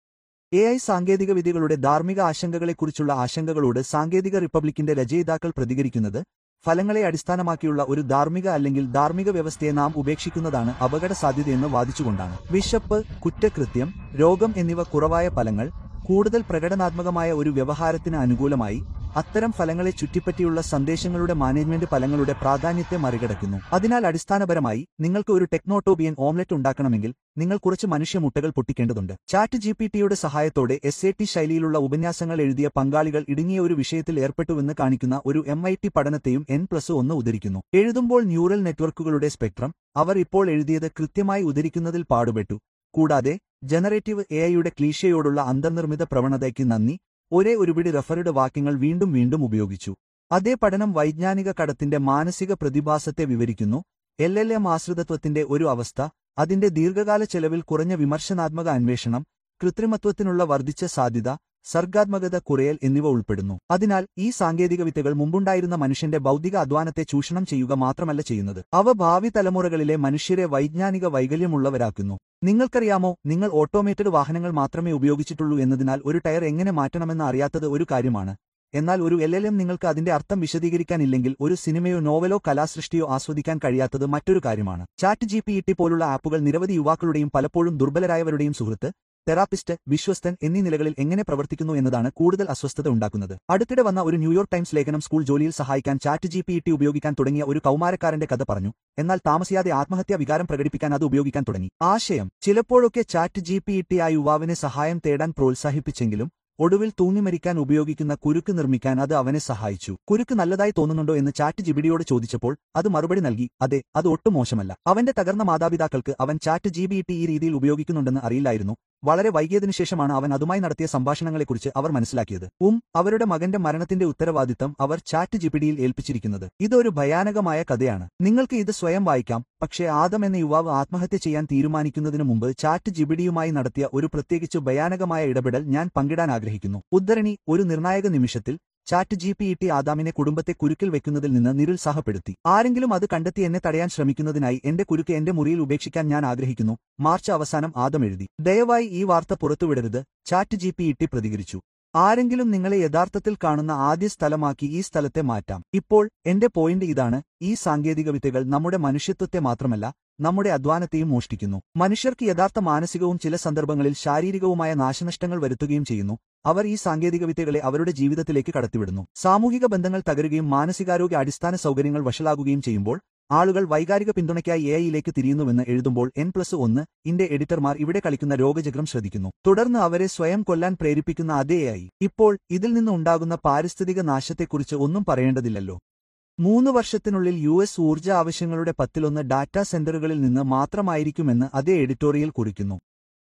Speaker 2: എ ഐ സാങ്കേതികവിദ്യകളുടെ ധാർമ്മിക ആശങ്കകളെക്കുറിച്ചുള്ള ആശങ്കകളോട് സാങ്കേതിക റിപ്പബ്ലിക്കിന്റെ രചയിതാക്കൾ പ്രതികരിക്കുന്നത് ഫലങ്ങളെ അടിസ്ഥാനമാക്കിയുള്ള ഒരു ധാർമ്മിക അല്ലെങ്കിൽ ധാർമ്മിക വ്യവസ്ഥയെ നാം ഉപേക്ഷിക്കുന്നതാണ് അപകട സാധ്യതയെന്ന് വാദിച്ചുകൊണ്ടാണ് വിശപ്പ് കുറ്റകൃത്യം രോഗം എന്നിവ കുറവായ ഫലങ്ങൾ കൂടുതൽ പ്രകടനാത്മകമായ ഒരു വ്യവഹാരത്തിന് അനുകൂലമായി അത്തരം ഫലങ്ങളെ ചുറ്റിപ്പറ്റിയുള്ള സന്ദേശങ്ങളുടെ മാനേജ്മെന്റ് ഫലങ്ങളുടെ പ്രാധാന്യത്തെ മറികടക്കുന്നു അതിനാൽ അടിസ്ഥാനപരമായി നിങ്ങൾക്ക് ഒരു ടെക്നോട്ടോബിയൻ ഓംലെറ്റ് ഉണ്ടാക്കണമെങ്കിൽ നിങ്ങൾ കുറച്ച് മനുഷ്യ മുട്ടകൾ പൊട്ടിക്കേണ്ടതുണ്ട് ചാറ്റ് ജി പി ടിയുടെ സഹായത്തോടെ എസ് എ ടി ശൈലിയിലുള്ള ഉപന്യാസങ്ങൾ എഴുതിയ പങ്കാളികൾ ഇടുങ്ങിയ ഒരു വിഷയത്തിൽ ഏർപ്പെട്ടുവെന്ന് കാണിക്കുന്ന ഒരു എം ഐ ടി പഠനത്തെയും എൻ പ്ലസ് ഒന്ന് ഉദ്ധരിക്കുന്നു എഴുതുമ്പോൾ ന്യൂറൽ നെറ്റ്വർക്കുകളുടെ സ്പെക്ട്രം അവർ ഇപ്പോൾ എഴുതിയത് കൃത്യമായി ഉദ്ധരിക്കുന്നതിൽ പാടുപെട്ടു കൂടാതെ ജനറേറ്റീവ് എ ഐയുടെ ക്ലീഷയോടുള്ള അന്തർനിർമ്മിത പ്രവണതയ്ക്ക് നന്ദി ഒരേ ഒരുപിടി റഫറുടെ വാക്യങ്ങൾ വീണ്ടും വീണ്ടും ഉപയോഗിച്ചു അതേ പഠനം വൈജ്ഞാനിക കടത്തിന്റെ മാനസിക പ്രതിഭാസത്തെ വിവരിക്കുന്നു എൽ എൽ എം ആശ്രിതത്വത്തിന്റെ ഒരു അവസ്ഥ അതിന്റെ ദീർഘകാല ചെലവിൽ കുറഞ്ഞ വിമർശനാത്മക അന്വേഷണം കൃത്രിമത്വത്തിനുള്ള വർദ്ധിച്ച സാധ്യത സർഗാത്മകത കുറയൽ എന്നിവ ഉൾപ്പെടുന്നു അതിനാൽ ഈ സാങ്കേതികവിദ്യകൾ മുമ്പുണ്ടായിരുന്ന മനുഷ്യന്റെ ബൗദ്ധിക അധ്വാനത്തെ ചൂഷണം ചെയ്യുക മാത്രമല്ല ചെയ്യുന്നത് അവ ഭാവി തലമുറകളിലെ മനുഷ്യരെ വൈജ്ഞാനിക വൈകല്യമുള്ളവരാക്കുന്നു നിങ്ങൾക്കറിയാമോ നിങ്ങൾ ഓട്ടോമേറ്റഡ് വാഹനങ്ങൾ മാത്രമേ ഉപയോഗിച്ചിട്ടുള്ളൂ എന്നതിനാൽ ഒരു ടയർ എങ്ങനെ മാറ്റണമെന്ന് അറിയാത്തത് ഒരു കാര്യമാണ് എന്നാൽ ഒരു എൽ എൽ എം നിങ്ങൾക്ക് അതിന്റെ അർത്ഥം വിശദീകരിക്കാനില്ലെങ്കിൽ ഒരു സിനിമയോ നോവലോ കലാസൃഷ്ടിയോ ആസ്വദിക്കാൻ കഴിയാത്തത് മറ്റൊരു കാര്യമാണ് ചാറ്റ് ജി പി ഇ പോലുള്ള ആപ്പുകൾ നിരവധി യുവാക്കളുടെയും പലപ്പോഴും ദുർബലരായവരുടെയും സുഹൃത്ത് തെറാപ്പിസ്റ്റ് വിശ്വസ്തൻ എന്നീ നിലകളിൽ എങ്ങനെ പ്രവർത്തിക്കുന്നു എന്നതാണ് കൂടുതൽ അസ്വസ്ഥത ഉണ്ടാക്കുന്നത് അടുത്തിടെ വന്ന ഒരു ന്യൂയോർക്ക് ടൈംസ് ലേഖനം സ്കൂൾ ജോലിയിൽ സഹായിക്കാൻ ചാറ്റ് ജി പി ഇ ഉപയോഗിക്കാൻ തുടങ്ങിയ ഒരു കൗമാരക്കാരന്റെ കഥ പറഞ്ഞു എന്നാൽ താമസിയാതെ ആത്മഹത്യാ വികാരം പ്രകടിപ്പിക്കാൻ അത് ഉപയോഗിക്കാൻ തുടങ്ങി ആശയം ചിലപ്പോഴൊക്കെ ചാറ്റ് ജി പി ഇ ആ യുവാവിനെ സഹായം തേടാൻ പ്രോത്സാഹിപ്പിച്ചെങ്കിലും ഒടുവിൽ തൂങ്ങിമരിക്കാൻ ഉപയോഗിക്കുന്ന കുരുക്ക് നിർമ്മിക്കാൻ അത് അവനെ സഹായിച്ചു കുരുക്ക് നല്ലതായി തോന്നുന്നുണ്ടോ എന്ന് ചാറ്റ് ജിബിഡിയോട് ചോദിച്ചപ്പോൾ അത് മറുപടി നൽകി അതെ അത് ഒട്ടും മോശമല്ല അവന്റെ തകർന്ന മാതാപിതാക്കൾക്ക് അവൻ ചാറ്റ് ജിബിഇടി ഈ രീതിയിൽ ഉപയോഗിക്കുന്നുണ്ടെന്ന് അറിയില്ലായിരുന്നു വളരെ വൈകിയതിനു ശേഷമാണ് അവൻ അതുമായി നടത്തിയ സംഭാഷണങ്ങളെക്കുറിച്ച് അവർ മനസ്സിലാക്കിയത് ഉം അവരുടെ മകന്റെ മരണത്തിന്റെ ഉത്തരവാദിത്തം അവർ ചാറ്റ് ജിപിഡിയിൽ ഏൽപ്പിച്ചിരിക്കുന്നത് ഇതൊരു ഭയാനകമായ കഥയാണ് നിങ്ങൾക്ക് ഇത് സ്വയം വായിക്കാം പക്ഷേ ആദം എന്ന യുവാവ് ആത്മഹത്യ ചെയ്യാൻ തീരുമാനിക്കുന്നതിനു മുമ്പ് ചാറ്റ് ജിബിഡിയുമായി നടത്തിയ ഒരു പ്രത്യേകിച്ച് ഭയാനകമായ ഇടപെടൽ ഞാൻ പങ്കിടാൻ ആഗ്രഹിക്കുന്നു ഉദ്ധരണി ഒരു നിർണായക നിമിഷത്തിൽ ചാറ്റ് ജി പി ഇ ആദാമിനെ കുടുംബത്തെ കുരുക്കിൽ വെക്കുന്നതിൽ നിന്ന് നിരുത്സാഹപ്പെടുത്തി ആരെങ്കിലും അത് കണ്ടെത്തി എന്നെ തടയാൻ ശ്രമിക്കുന്നതിനായി എന്റെ കുരുക്ക് എന്റെ മുറിയിൽ ഉപേക്ഷിക്കാൻ ഞാൻ ആഗ്രഹിക്കുന്നു മാർച്ച് അവസാനം ആദം എഴുതി ദയവായി ഈ വാർത്ത പുറത്തുവിടരുത് ചാറ്റ് ജി പി ഇ പ്രതികരിച്ചു ആരെങ്കിലും നിങ്ങളെ യഥാർത്ഥത്തിൽ കാണുന്ന ആദ്യ സ്ഥലമാക്കി ഈ സ്ഥലത്തെ മാറ്റാം ഇപ്പോൾ എന്റെ പോയിന്റ് ഇതാണ് ഈ സാങ്കേതികവിദ്യകൾ നമ്മുടെ മനുഷ്യത്വത്തെ മാത്രമല്ല നമ്മുടെ അധ്വാനത്തെയും മോഷ്ടിക്കുന്നു മനുഷ്യർക്ക് യഥാർത്ഥ മാനസികവും ചില സന്ദർഭങ്ങളിൽ ശാരീരികവുമായ നാശനഷ്ടങ്ങൾ വരുത്തുകയും ചെയ്യുന്നു അവർ ഈ സാങ്കേതികവിദ്യകളെ അവരുടെ ജീവിതത്തിലേക്ക് കടത്തിവിടുന്നു സാമൂഹിക ബന്ധങ്ങൾ തകരുകയും മാനസികാരോഗ്യ അടിസ്ഥാന സൗകര്യങ്ങൾ വഷളാകുകയും ചെയ്യുമ്പോൾ ആളുകൾ വൈകാരിക പിന്തുണയ്ക്കായി എ ഐയിലേക്ക് തിരിയുന്നുവെന്ന് എഴുതുമ്പോൾ എൻ പ്ലസ് ഒന്ന് ഇന്റെ എഡിറ്റർമാർ ഇവിടെ കളിക്കുന്ന രോഗചക്രം ശ്രദ്ധിക്കുന്നു തുടർന്ന് അവരെ സ്വയം കൊല്ലാൻ പ്രേരിപ്പിക്കുന്ന അതേ എ ഐ ഇപ്പോൾ ഇതിൽ നിന്ന് ഉണ്ടാകുന്ന പാരിസ്ഥിതിക നാശത്തെക്കുറിച്ച് ഒന്നും പറയേണ്ടതില്ലല്ലോ മൂന്ന് വർഷത്തിനുള്ളിൽ യു എസ് ഊർജ്ജ ആവശ്യങ്ങളുടെ പത്തിലൊന്ന് ഡാറ്റാ സെന്ററുകളിൽ നിന്ന് മാത്രമായിരിക്കുമെന്ന് അതേ എഡിറ്റോറിയൽ കുറിക്കുന്നു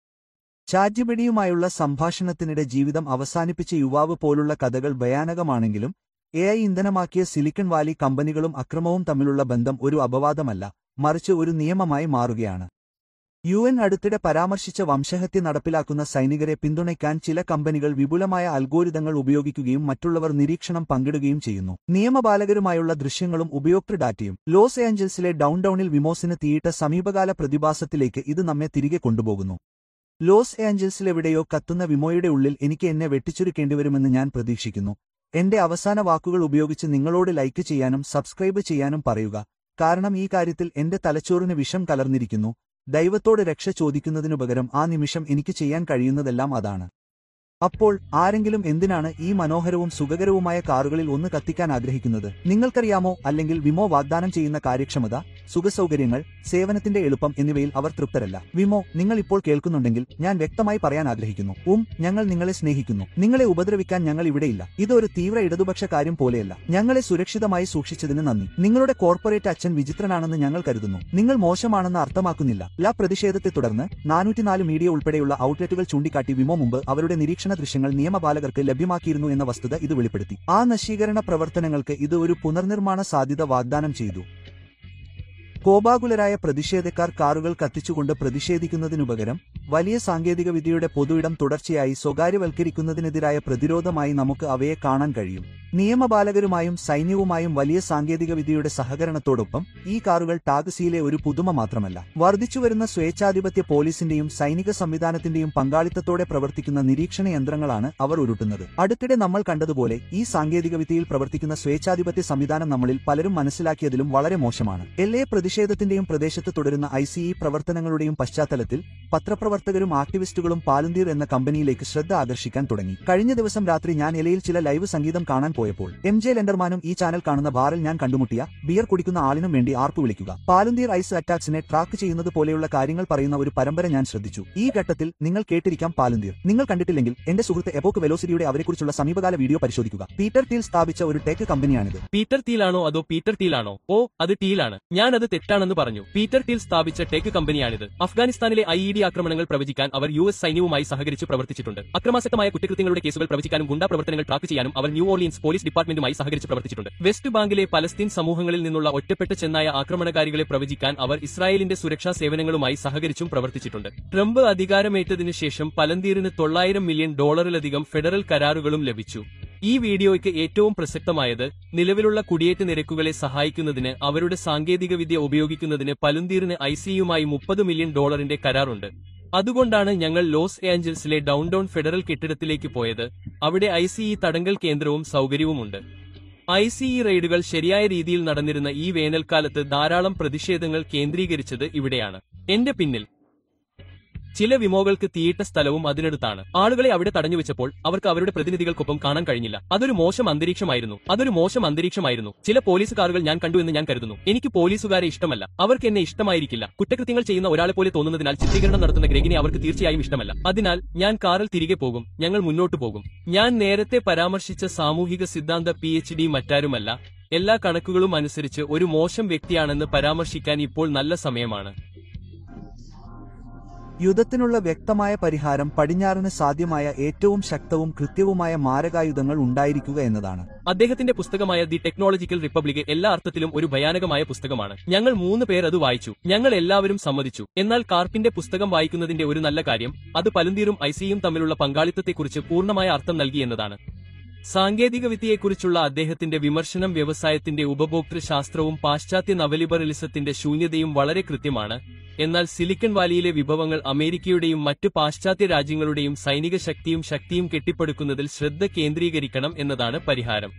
Speaker 2: ചാറ്റ്ജിപിടിയുമായുള്ള സംഭാഷണത്തിനിടെ ജീവിതം അവസാനിപ്പിച്ച യുവാവ് പോലുള്ള കഥകൾ ഭയാനകമാണെങ്കിലും എ ഐ ഇന്ധനമാക്കിയ സിലിക്കൺ വാലി കമ്പനികളും അക്രമവും തമ്മിലുള്ള ബന്ധം ഒരു അപവാദമല്ല മറിച്ച് ഒരു നിയമമായി മാറുകയാണ് യു എൻ അടുത്തിടെ പരാമർശിച്ച വംശഹത്യ നടപ്പിലാക്കുന്ന സൈനികരെ പിന്തുണയ്ക്കാൻ ചില കമ്പനികൾ വിപുലമായ അൽഗോരിതങ്ങൾ ഉപയോഗിക്കുകയും മറ്റുള്ളവർ നിരീക്ഷണം പങ്കിടുകയും ചെയ്യുന്നു നിയമപാലകരുമായുള്ള ദൃശ്യങ്ങളും ഉപയോക്തൃ ഡാറ്റയും ലോസ് ഏഞ്ചൽസിലെ ഡൗൺടൗണിൽ വിമോസിന് തീയിട്ട സമീപകാല പ്രതിഭാസത്തിലേക്ക് ഇത് നമ്മെ തിരികെ കൊണ്ടുപോകുന്നു ലോസ് ഏഞ്ചൽസിലെവിടെയോ കത്തുന്ന വിമോയുടെ ഉള്ളിൽ എനിക്ക് എന്നെ വെട്ടിച്ചുരുക്കേണ്ടിവരുമെന്ന് ഞാൻ പ്രതീക്ഷിക്കുന്നു എന്റെ അവസാന വാക്കുകൾ ഉപയോഗിച്ച് നിങ്ങളോട് ലൈക്ക് ചെയ്യാനും സബ്സ്ക്രൈബ് ചെയ്യാനും പറയുക കാരണം ഈ കാര്യത്തിൽ എന്റെ തലച്ചോറിന് വിഷം കലർന്നിരിക്കുന്നു ദൈവത്തോട് രക്ഷ ചോദിക്കുന്നതിനു പകരം ആ നിമിഷം എനിക്ക് ചെയ്യാൻ കഴിയുന്നതെല്ലാം അതാണ് അപ്പോൾ ആരെങ്കിലും എന്തിനാണ് ഈ മനോഹരവും സുഖകരവുമായ കാറുകളിൽ ഒന്ന് കത്തിക്കാൻ ആഗ്രഹിക്കുന്നത് നിങ്ങൾക്കറിയാമോ അല്ലെങ്കിൽ വിമോ വാഗ്ദാനം ചെയ്യുന്ന കാര്യക്ഷമത സുഖസൗകര്യങ്ങൾ സേവനത്തിന്റെ എളുപ്പം എന്നിവയിൽ അവർ തൃപ്തരല്ല വിമോ നിങ്ങൾ ഇപ്പോൾ കേൾക്കുന്നുണ്ടെങ്കിൽ ഞാൻ വ്യക്തമായി പറയാൻ ആഗ്രഹിക്കുന്നു ഉം ഞങ്ങൾ നിങ്ങളെ സ്നേഹിക്കുന്നു നിങ്ങളെ ഉപദ്രവിക്കാൻ ഞങ്ങൾ ഇവിടെയില്ല ഇത് ഒരു തീവ്ര ഇടതുപക്ഷ കാര്യം പോലെയല്ല ഞങ്ങളെ സുരക്ഷിതമായി സൂക്ഷിച്ചതിന് നന്ദി നിങ്ങളുടെ കോർപ്പറേറ്റ് അച്ഛൻ വിചിത്രനാണെന്ന് ഞങ്ങൾ കരുതുന്നു നിങ്ങൾ മോശമാണെന്ന് അർത്ഥമാക്കുന്നില്ല ല പ്രതിഷേധത്തെ തുടർന്ന് നാനൂറ്റിനാല് മീഡിയ ഉൾപ്പെടെയുള്ള ഔട്ട്ലെറ്റുകൾ ചൂണ്ടിക്കാട്ടി വിമോ മുമ്പ് അവരുടെ നിരീക്ഷണ ദൃശ്യങ്ങൾ നിയമപാലകർക്ക് ലഭ്യമാക്കിയിരുന്നു എന്ന വസ്തുത ഇത് വെളിപ്പെടുത്തി ആ നശീകരണ പ്രവർത്തനങ്ങൾക്ക് ഇത് ഒരു പുനർനിർമ്മാണ സാധ്യത വാഗ്ദാനം ചെയ്തു കോപാകുലരായ പ്രതിഷേധക്കാർ കാറുകൾ കത്തിച്ചുകൊണ്ട് പ്രതിഷേധിക്കുന്നതിനുപകരം വലിയ സാങ്കേതികവിദ്യയുടെ പൊതുയിടം തുടർച്ചയായി സ്വകാര്യവൽക്കരിക്കുന്നതിനെതിരായ പ്രതിരോധമായി നമുക്ക് അവയെ കാണാൻ കഴിയും നിയമപാലകരുമായും സൈന്യവുമായും വലിയ സാങ്കേതികവിദ്യയുടെ സഹകരണത്തോടൊപ്പം ഈ കാറുകൾ ടാക്സിയിലെ ഒരു പുതുമ മാത്രമല്ല വർദ്ധിച്ചുവരുന്ന സ്വേച്ഛാധിപത്യ പോലീസിന്റെയും സൈനിക സംവിധാനത്തിന്റെയും പങ്കാളിത്തത്തോടെ പ്രവർത്തിക്കുന്ന നിരീക്ഷണ യന്ത്രങ്ങളാണ് അവർ ഉരുട്ടുന്നത് അടുത്തിടെ നമ്മൾ കണ്ടതുപോലെ ഈ സാങ്കേതികവിദ്യയിൽ പ്രവർത്തിക്കുന്ന സ്വേച്ഛാധിപത്യ സംവിധാനം നമ്മളിൽ പലരും മനസ്സിലാക്കിയതിലും വളരെ മോശമാണ് എൽഎ പ്രതിഷേധത്തിന്റെയും പ്രദേശത്ത് തുടരുന്ന ഐ പ്രവർത്തനങ്ങളുടെയും പശ്ചാത്തലത്തിൽ പത്രപ്രവർത്തകരും ആക്ടിവിസ്റ്റുകളും പാലുന്തീർ എന്ന കമ്പനിയിലേക്ക് ശ്രദ്ധ ആകർഷിക്കാൻ തുടങ്ങി കഴിഞ്ഞ ദിവസം രാത്രി ഞാൻ എലയിൽ ചില ലൈവ് സംഗീതം കാണാൻ പോയപ്പോൾ എം ജെ ലെൻഡർമാനും ഈ ചാനൽ കാണുന്ന ബാറിൽ ഞാൻ കണ്ടുമുട്ടിയ ബിയർ കുടിക്കുന്ന ആളിനും വേണ്ടി ആർപ്പ് വിളിക്കുക പാലുന്തീർ ഐസ് അറ്റാക്സിനെ ട്രാക്ക് ചെയ്യുന്നത് പോലെയുള്ള കാര്യങ്ങൾ പറയുന്ന ഒരു പരമ്പര ഞാൻ ശ്രദ്ധിച്ചു ഈ ഘട്ടത്തിൽ നിങ്ങൾ കേട്ടിരിക്കാം പാലുന്തീർ നിങ്ങൾ കണ്ടിട്ടില്ലെങ്കിൽ എന്റെ സുഹൃത്ത് എബോക്ക് വെലോസിറ്റിയുടെ അവരെക്കുറിച്ചുള്ള സമീപകാല വീഡിയോ പരിശോധിക്കുക പീറ്റർ ടീൽ സ്ഥാപിച്ച ഒരു ടെക് കമ്പനിയാണിത്
Speaker 1: പീറ്റർ ടീലാണോ അതോ പീറ്റർ ടീലാണോ ഓ അത് ടീലാണ് ഞാൻ അത് തെറ്റാണെന്ന് പറഞ്ഞു പീറ്റർ ടീൽ സ്ഥാപിച്ച ടെക് കമ്പനിയാണിത് അഫ്ഗാനിസ്ഥാനിലെ ഐ ഇ ഡി ആക്രമണങ്ങൾ പ്രവചിക്കാൻ അവർ യു എസ് സൈന്യവുമായി സഹകരിച്ച് പ്രവർത്തിച്ചിട്ടുണ്ട് അക്രമാസക്തമായ കുറ്റകൃത്യങ്ങളുടെ കേസുകൾ പ്രവചിക്കാനും ഗുണ്ടാ പ്രവർത്തനങ്ങൾ ട്രാക്ക് ചെയ്യാനും അവർ ന്യൂ ഓർലിയൻസ് പോലീസ് ഡിപ്പാർട്ട്മെന്റുമായി സഹകരിച്ച് പ്രവർത്തിച്ചിട്ടുണ്ട് വെസ്റ്റ് ബാങ്കിലെ പലസ്തീൻ സമൂഹങ്ങളിൽ നിന്നുള്ള ഒറ്റപ്പെട്ട ചെന്നായ ആക്രമണകാരികളെ പ്രവചിക്കാൻ അവർ ഇസ്രായേലിന്റെ സുരക്ഷാ സേവനങ്ങളുമായി സഹകരിച്ചും പ്രവർത്തിച്ചിട്ടുണ്ട് ട്രംപ് അധികാരമേറ്റതിനു ശേഷം പലന്തീറിന് തൊള്ളായിരം മില്യൺ ഡോളറിലധികം ഫെഡറൽ കരാറുകളും ലഭിച്ചു ഈ വീഡിയോയ്ക്ക് ഏറ്റവും പ്രസക്തമായത് നിലവിലുള്ള കുടിയേറ്റ നിരക്കുകളെ സഹായിക്കുന്നതിന് അവരുടെ സാങ്കേതികവിദ്യ ഉപയോഗിക്കുന്നതിന് പലുന്തീറിന് ഐസിയുമായി മുപ്പത് മില്യൺ ഡോളറിന്റെ കരാറുണ്ട് അതുകൊണ്ടാണ് ഞങ്ങൾ ലോസ് ഏഞ്ചൽസിലെ ഡൗൺടൗൺ ഫെഡറൽ കെട്ടിടത്തിലേക്ക് പോയത് അവിടെ ഐസിഇ തടങ്കൽ കേന്ദ്രവും സൗകര്യവുമുണ്ട് ഐസിഇ റെയ്ഡുകൾ ശരിയായ രീതിയിൽ നടന്നിരുന്ന ഈ വേനൽക്കാലത്ത് ധാരാളം പ്രതിഷേധങ്ങൾ കേന്ദ്രീകരിച്ചത് ഇവിടെയാണ് എന്റെ പിന്നിൽ ചില വിമോകൾക്ക് തീയിട്ട സ്ഥലവും അതിനടുത്താണ് ആളുകളെ അവിടെ തടഞ്ഞു വെച്ചപ്പോൾ അവർക്ക് അവരുടെ പ്രതിനിധികൾക്കൊപ്പം കാണാൻ കഴിഞ്ഞില്ല അതൊരു മോശം അന്തരീക്ഷമായിരുന്നു അതൊരു മോശം അന്തരീക്ഷമായിരുന്നു ചില പോലീസ് കാറുകൾ ഞാൻ കണ്ടു എന്ന് ഞാൻ കരുതുന്നു എനിക്ക് പോലീസുകാരെ ഇഷ്ടമല്ല അവർക്ക് എന്നെ ഇഷ്ടമായിരിക്കില്ല കുറ്റകൃത്യങ്ങൾ ചെയ്യുന്ന ഒരാളെ പോലെ തോന്നുന്നതിനാൽ ചിത്രീകരണം നടത്തുന്ന ഗ്രേഗിനെ അവർക്ക് തീർച്ചയായും ഇഷ്ടമല്ല അതിനാൽ ഞാൻ കാറിൽ തിരികെ പോകും ഞങ്ങൾ മുന്നോട്ട് പോകും ഞാൻ നേരത്തെ പരാമർശിച്ച സാമൂഹിക സിദ്ധാന്ത പി എച്ച് ഡി മറ്റാരുമല്ല എല്ലാ കണക്കുകളും അനുസരിച്ച് ഒരു മോശം വ്യക്തിയാണെന്ന് പരാമർശിക്കാൻ ഇപ്പോൾ നല്ല സമയമാണ്
Speaker 2: യുദ്ധത്തിനുള്ള വ്യക്തമായ പരിഹാരം പടിഞ്ഞാറിന് സാധ്യമായ ഏറ്റവും ശക്തവും കൃത്യവുമായ മാരകായുധങ്ങൾ ഉണ്ടായിരിക്കുക എന്നതാണ്
Speaker 1: അദ്ദേഹത്തിന്റെ പുസ്തകമായ ദി ടെക്നോളജിക്കൽ റിപ്പബ്ലിക് എല്ലാ അർത്ഥത്തിലും ഒരു ഭയാനകമായ പുസ്തകമാണ് ഞങ്ങൾ മൂന്ന് പേർ അത് വായിച്ചു ഞങ്ങൾ എല്ലാവരും സമ്മതിച്ചു എന്നാൽ കാർപ്പിന്റെ പുസ്തകം വായിക്കുന്നതിന്റെ ഒരു നല്ല കാര്യം അത് പലുന്തീറും ഐസിയും തമ്മിലുള്ള പങ്കാളിത്തത്തെക്കുറിച്ച് പൂർണ്ണമായ അർത്ഥം നൽകി എന്നതാണ് സാങ്കേതികവിദ്യയെക്കുറിച്ചുള്ള അദ്ദേഹത്തിന്റെ വിമർശനം വ്യവസായത്തിന്റെ ഉപഭോക്തൃ ശാസ്ത്രവും പാശ്ചാത്യ നവലിബറലിസത്തിന്റെ ശൂന്യതയും വളരെ കൃത്യമാണ് എന്നാൽ സിലിക്കൺ വാലിയിലെ വിഭവങ്ങൾ അമേരിക്കയുടെയും മറ്റു പാശ്ചാത്യ രാജ്യങ്ങളുടെയും സൈനിക ശക്തിയും ശക്തിയും കെട്ടിപ്പടുക്കുന്നതിൽ ശ്രദ്ധ കേന്ദ്രീകരിക്കണം എന്നതാണ് പരിഹാരം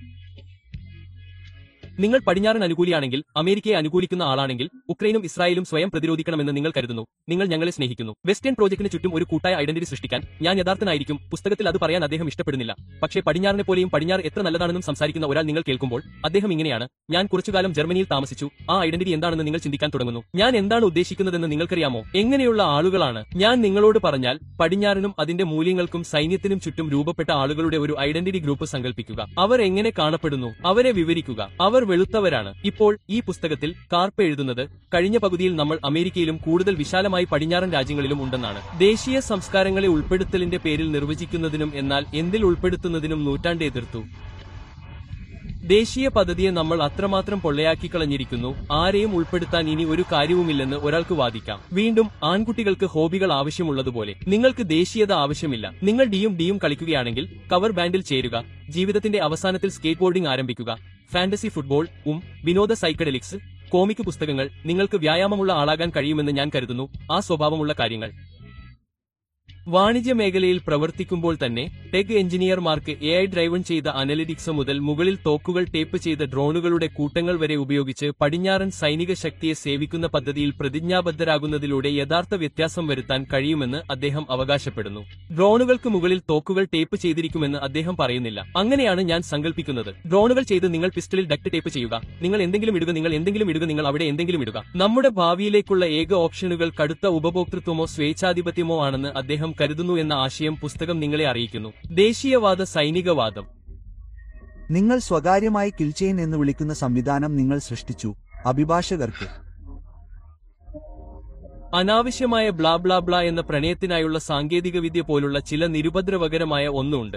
Speaker 1: നിങ്ങൾ പടിഞ്ഞാറൻ അനുകൂലിയാണെങ്കിൽ അമേരിക്കയെ അനുകൂലിക്കുന്ന ആളാണെങ്കിൽ ഉക്രൈനും ഇസ്രായേലും സ്വയം പ്രതിരോധിക്കണമെന്ന് നിങ്ങൾ കരുതുന്നു നിങ്ങൾ ഞങ്ങളെ സ്നേഹിക്കുന്നു വെസ്റ്റേൺ പ്രോജക്ടിന് ചുറ്റും ഒരു കൂട്ടായ ഐഡന്റിറ്റി സൃഷ്ടിക്കാൻ ഞാൻ യഥാർത്ഥനായിരിക്കും പുസ്തകത്തിൽ അത് പറയാൻ അദ്ദേഹം ഇഷ്ടപ്പെടുന്നില്ല പക്ഷേ പടിഞ്ഞാറിനെ പോലെയും പടിഞ്ഞാറ് എത്ര നല്ലതാണെന്നും സംസാരിക്കുന്ന ഒരാൾ നിങ്ങൾ കേൾക്കുമ്പോൾ അദ്ദേഹം ഇങ്ങനെയാണ് ഞാൻ കുറച്ചുകാലം ജർമ്മനിയിൽ താമസിച്ചു ആ ഐഡന്റിറ്റി എന്താണെന്ന് നിങ്ങൾ ചിന്തിക്കാൻ തുടങ്ങുന്നു ഞാൻ എന്താണ് ഉദ്ദേശിക്കുന്നതെന്ന് നിങ്ങൾക്കറിയാമോ എങ്ങനെയുള്ള ആളുകളാണ് ഞാൻ നിങ്ങളോട് പറഞ്ഞാൽ പടിഞ്ഞാറിനും അതിന്റെ മൂല്യങ്ങൾക്കും സൈന്യത്തിനും ചുറ്റും രൂപപ്പെട്ട ആളുകളുടെ ഒരു ഐഡന്റിറ്റി ഗ്രൂപ്പ് സങ്കല്പിക്കുക അവർ എങ്ങനെ കാണപ്പെടുന്നു അവരെ വിവരിക്കുക അവർ വെളുത്തവരാണ് ഇപ്പോൾ ഈ പുസ്തകത്തിൽ കാർപ്പ് എഴുതുന്നത് കഴിഞ്ഞ പകുതിയിൽ നമ്മൾ അമേരിക്കയിലും കൂടുതൽ വിശാലമായി പടിഞ്ഞാറൻ രാജ്യങ്ങളിലും ഉണ്ടെന്നാണ് ദേശീയ സംസ്കാരങ്ങളെ ഉൾപ്പെടുത്തലിന്റെ പേരിൽ നിർവചിക്കുന്നതിനും എന്നാൽ എന്തിൽ ഉൾപ്പെടുത്തുന്നതിനും നൂറ്റാണ്ട് എതിർത്തു ദേശീയ പദ്ധതിയെ നമ്മൾ അത്രമാത്രം പൊള്ളയാക്കി കളഞ്ഞിരിക്കുന്നു ആരെയും ഉൾപ്പെടുത്താൻ ഇനി ഒരു കാര്യവുമില്ലെന്ന് ഒരാൾക്ക് വാദിക്കാം വീണ്ടും ആൺകുട്ടികൾക്ക് ഹോബികൾ ആവശ്യമുള്ളതുപോലെ നിങ്ങൾക്ക് ദേശീയത ആവശ്യമില്ല നിങ്ങൾ ഡിയും ഡിയും കളിക്കുകയാണെങ്കിൽ കവർ ബാൻഡിൽ ചേരുക ജീവിതത്തിന്റെ അവസാനത്തിൽ സ്കേറ്റ് ബോർഡിംഗ് ആരംഭിക്കുക ഫാന്റസി ഫുട്ബോൾ ഉം വിനോദ സൈക്കഡലിക്സ് കോമിക് പുസ്തകങ്ങൾ നിങ്ങൾക്ക് വ്യായാമമുള്ള ആളാകാൻ കഴിയുമെന്ന് ഞാൻ കരുതുന്നു ആ സ്വഭാവമുള്ള കാര്യങ്ങൾ വാണിജ്യ മേഖലയിൽ പ്രവർത്തിക്കുമ്പോൾ തന്നെ ടെക് എഞ്ചിനീയർമാർക്ക് എ ഐ ഡ്രൈവൺ ചെയ്ത അനലിറ്റിക്സ് മുതൽ മുകളിൽ തോക്കുകൾ ടേപ്പ് ചെയ്ത ഡ്രോണുകളുടെ കൂട്ടങ്ങൾ വരെ ഉപയോഗിച്ച് പടിഞ്ഞാറൻ സൈനിക ശക്തിയെ സേവിക്കുന്ന പദ്ധതിയിൽ പ്രതിജ്ഞാബദ്ധരാകുന്നതിലൂടെ യഥാർത്ഥ വ്യത്യാസം വരുത്താൻ കഴിയുമെന്ന് അദ്ദേഹം അവകാശപ്പെടുന്നു ഡ്രോണുകൾക്ക് മുകളിൽ തോക്കുകൾ ടേപ്പ് ചെയ്തിരിക്കുമെന്ന് അദ്ദേഹം പറയുന്നില്ല അങ്ങനെയാണ് ഞാൻ സങ്കല്പിക്കുന്നത് ഡ്രോണുകൾ ചെയ്ത് നിങ്ങൾ പിസ്റ്റളിൽ ഡക്ട് ടേപ്പ് ചെയ്യുക നിങ്ങൾ എന്തെങ്കിലും ഇടുക നിങ്ങൾ എന്തെങ്കിലും ഇടുക നിങ്ങൾ അവിടെ എന്തെങ്കിലും ഇടുക നമ്മുടെ ഭാവിയിലേക്കുള്ള ഏക ഓപ്ഷനുകൾ കടുത്ത ഉപഭോക്തൃത്വമോ സ്വേച്ഛാധിപത്യമോ ആണെന്ന് അദ്ദേഹം കരുതുന്നു എന്ന ആശയം പുസ്തകം നിങ്ങളെ അറിയിക്കുന്നു ദേശീയവാദ സൈനികവാദം
Speaker 2: നിങ്ങൾ സ്വകാര്യമായി കിൽചെയിൻ എന്ന് വിളിക്കുന്ന സംവിധാനം നിങ്ങൾ സൃഷ്ടിച്ചു അഭിഭാഷകർക്ക്
Speaker 1: അനാവശ്യമായ ബ്ലാ ബ്ലാ ബ്ലാ എന്ന പ്രണയത്തിനായുള്ള സാങ്കേതികവിദ്യ പോലുള്ള ചില നിരുപദ്രവകരമായ ഒന്നുണ്ട്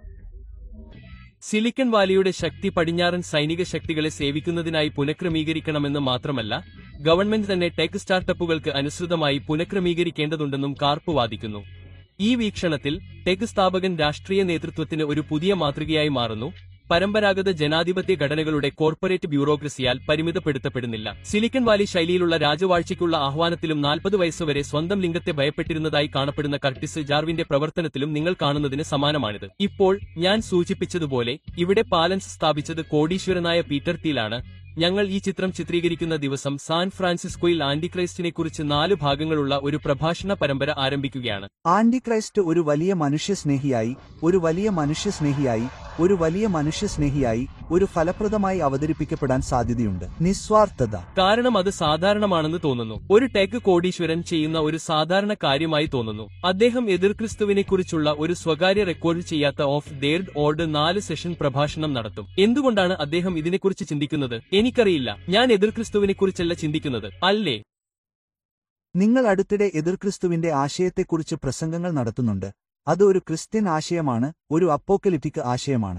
Speaker 1: സിലിക്കൺ വാലിയുടെ ശക്തി പടിഞ്ഞാറൻ സൈനിക ശക്തികളെ സേവിക്കുന്നതിനായി പുനഃക്രമീകരിക്കണമെന്ന് മാത്രമല്ല ഗവൺമെന്റ് തന്നെ ടെക് സ്റ്റാർട്ടപ്പുകൾക്ക് അനുസൃതമായി പുനഃക്രമീകരിക്കേണ്ടതുണ്ടെന്നും കാർപ്പ് വാദിക്കുന്നു ഈ വീക്ഷണത്തിൽ ടെക് സ്ഥാപകൻ രാഷ്ട്രീയ നേതൃത്വത്തിന് ഒരു പുതിയ മാതൃകയായി മാറുന്നു പരമ്പരാഗത ജനാധിപത്യ ഘടനകളുടെ കോർപ്പറേറ്റ് ബ്യൂറോക്രസിയാൽ പരിമിതപ്പെടുത്തപ്പെടുന്നില്ല സിലിക്കൺ വാലി ശൈലിയിലുള്ള രാജവാഴ്ചയ്ക്കുള്ള ആഹ്വാനത്തിലും നാൽപ്പത് വയസ്സുവരെ സ്വന്തം ലിംഗത്തെ ഭയപ്പെട്ടിരുന്നതായി കാണപ്പെടുന്ന കർട്ടിസ് ജാർവിന്റെ പ്രവർത്തനത്തിലും നിങ്ങൾ കാണുന്നതിന് സമാനമാണിത് ഇപ്പോൾ ഞാൻ സൂചിപ്പിച്ചതുപോലെ ഇവിടെ പാലൻസ് സ്ഥാപിച്ചത് കോടീശ്വരനായ പീറ്റർ തീലാണ് ഞങ്ങൾ ഈ ചിത്രം ചിത്രീകരിക്കുന്ന ദിവസം സാൻ ഫ്രാൻസിസ്കോയിൽ ആന്റിക്രൈസ്റ്റിനെ കുറിച്ച് നാല് ഭാഗങ്ങളുള്ള ഒരു പ്രഭാഷണ പരമ്പര ആരംഭിക്കുകയാണ്
Speaker 2: ആന്റിക്രൈസ്റ്റ് ഒരു വലിയ മനുഷ്യസ്നേഹിയായി ഒരു വലിയ മനുഷ്യസ്നേഹിയായി ഒരു വലിയ മനുഷ്യസ്നേഹിയായി ഒരു ഫലപ്രദമായി അവതരിപ്പിക്കപ്പെടാൻ സാധ്യതയുണ്ട് നിസ്വാർത്ഥത
Speaker 1: കാരണം അത് സാധാരണമാണെന്ന് തോന്നുന്നു ഒരു ടെക് കോടീശ്വരൻ ചെയ്യുന്ന ഒരു സാധാരണ കാര്യമായി തോന്നുന്നു അദ്ദേഹം എതിർക്രിസ്തുവിനെക്കുറിച്ചുള്ള ഒരു സ്വകാര്യ റെക്കോർഡ് ചെയ്യാത്ത ഓഫ് ഡേർഡ് ഓർഡ് നാല് സെഷൻ പ്രഭാഷണം നടത്തും എന്തുകൊണ്ടാണ് അദ്ദേഹം ഇതിനെക്കുറിച്ച് ചിന്തിക്കുന്നത് എനിക്കറിയില്ല ഞാൻ എതിർക്രിസ്തുവിനെക്കുറിച്ചല്ല ചിന്തിക്കുന്നത് അല്ലേ
Speaker 2: നിങ്ങൾ അടുത്തിടെ എതിർക്രിസ്തുവിന്റെ ആശയത്തെക്കുറിച്ച് പ്രസംഗങ്ങൾ നടത്തുന്നുണ്ട് അത് ഒരു ക്രിസ്ത്യൻ ആശയമാണ് ഒരു അപ്പോക്കലിപ്റ്റിക് ആശയമാണ്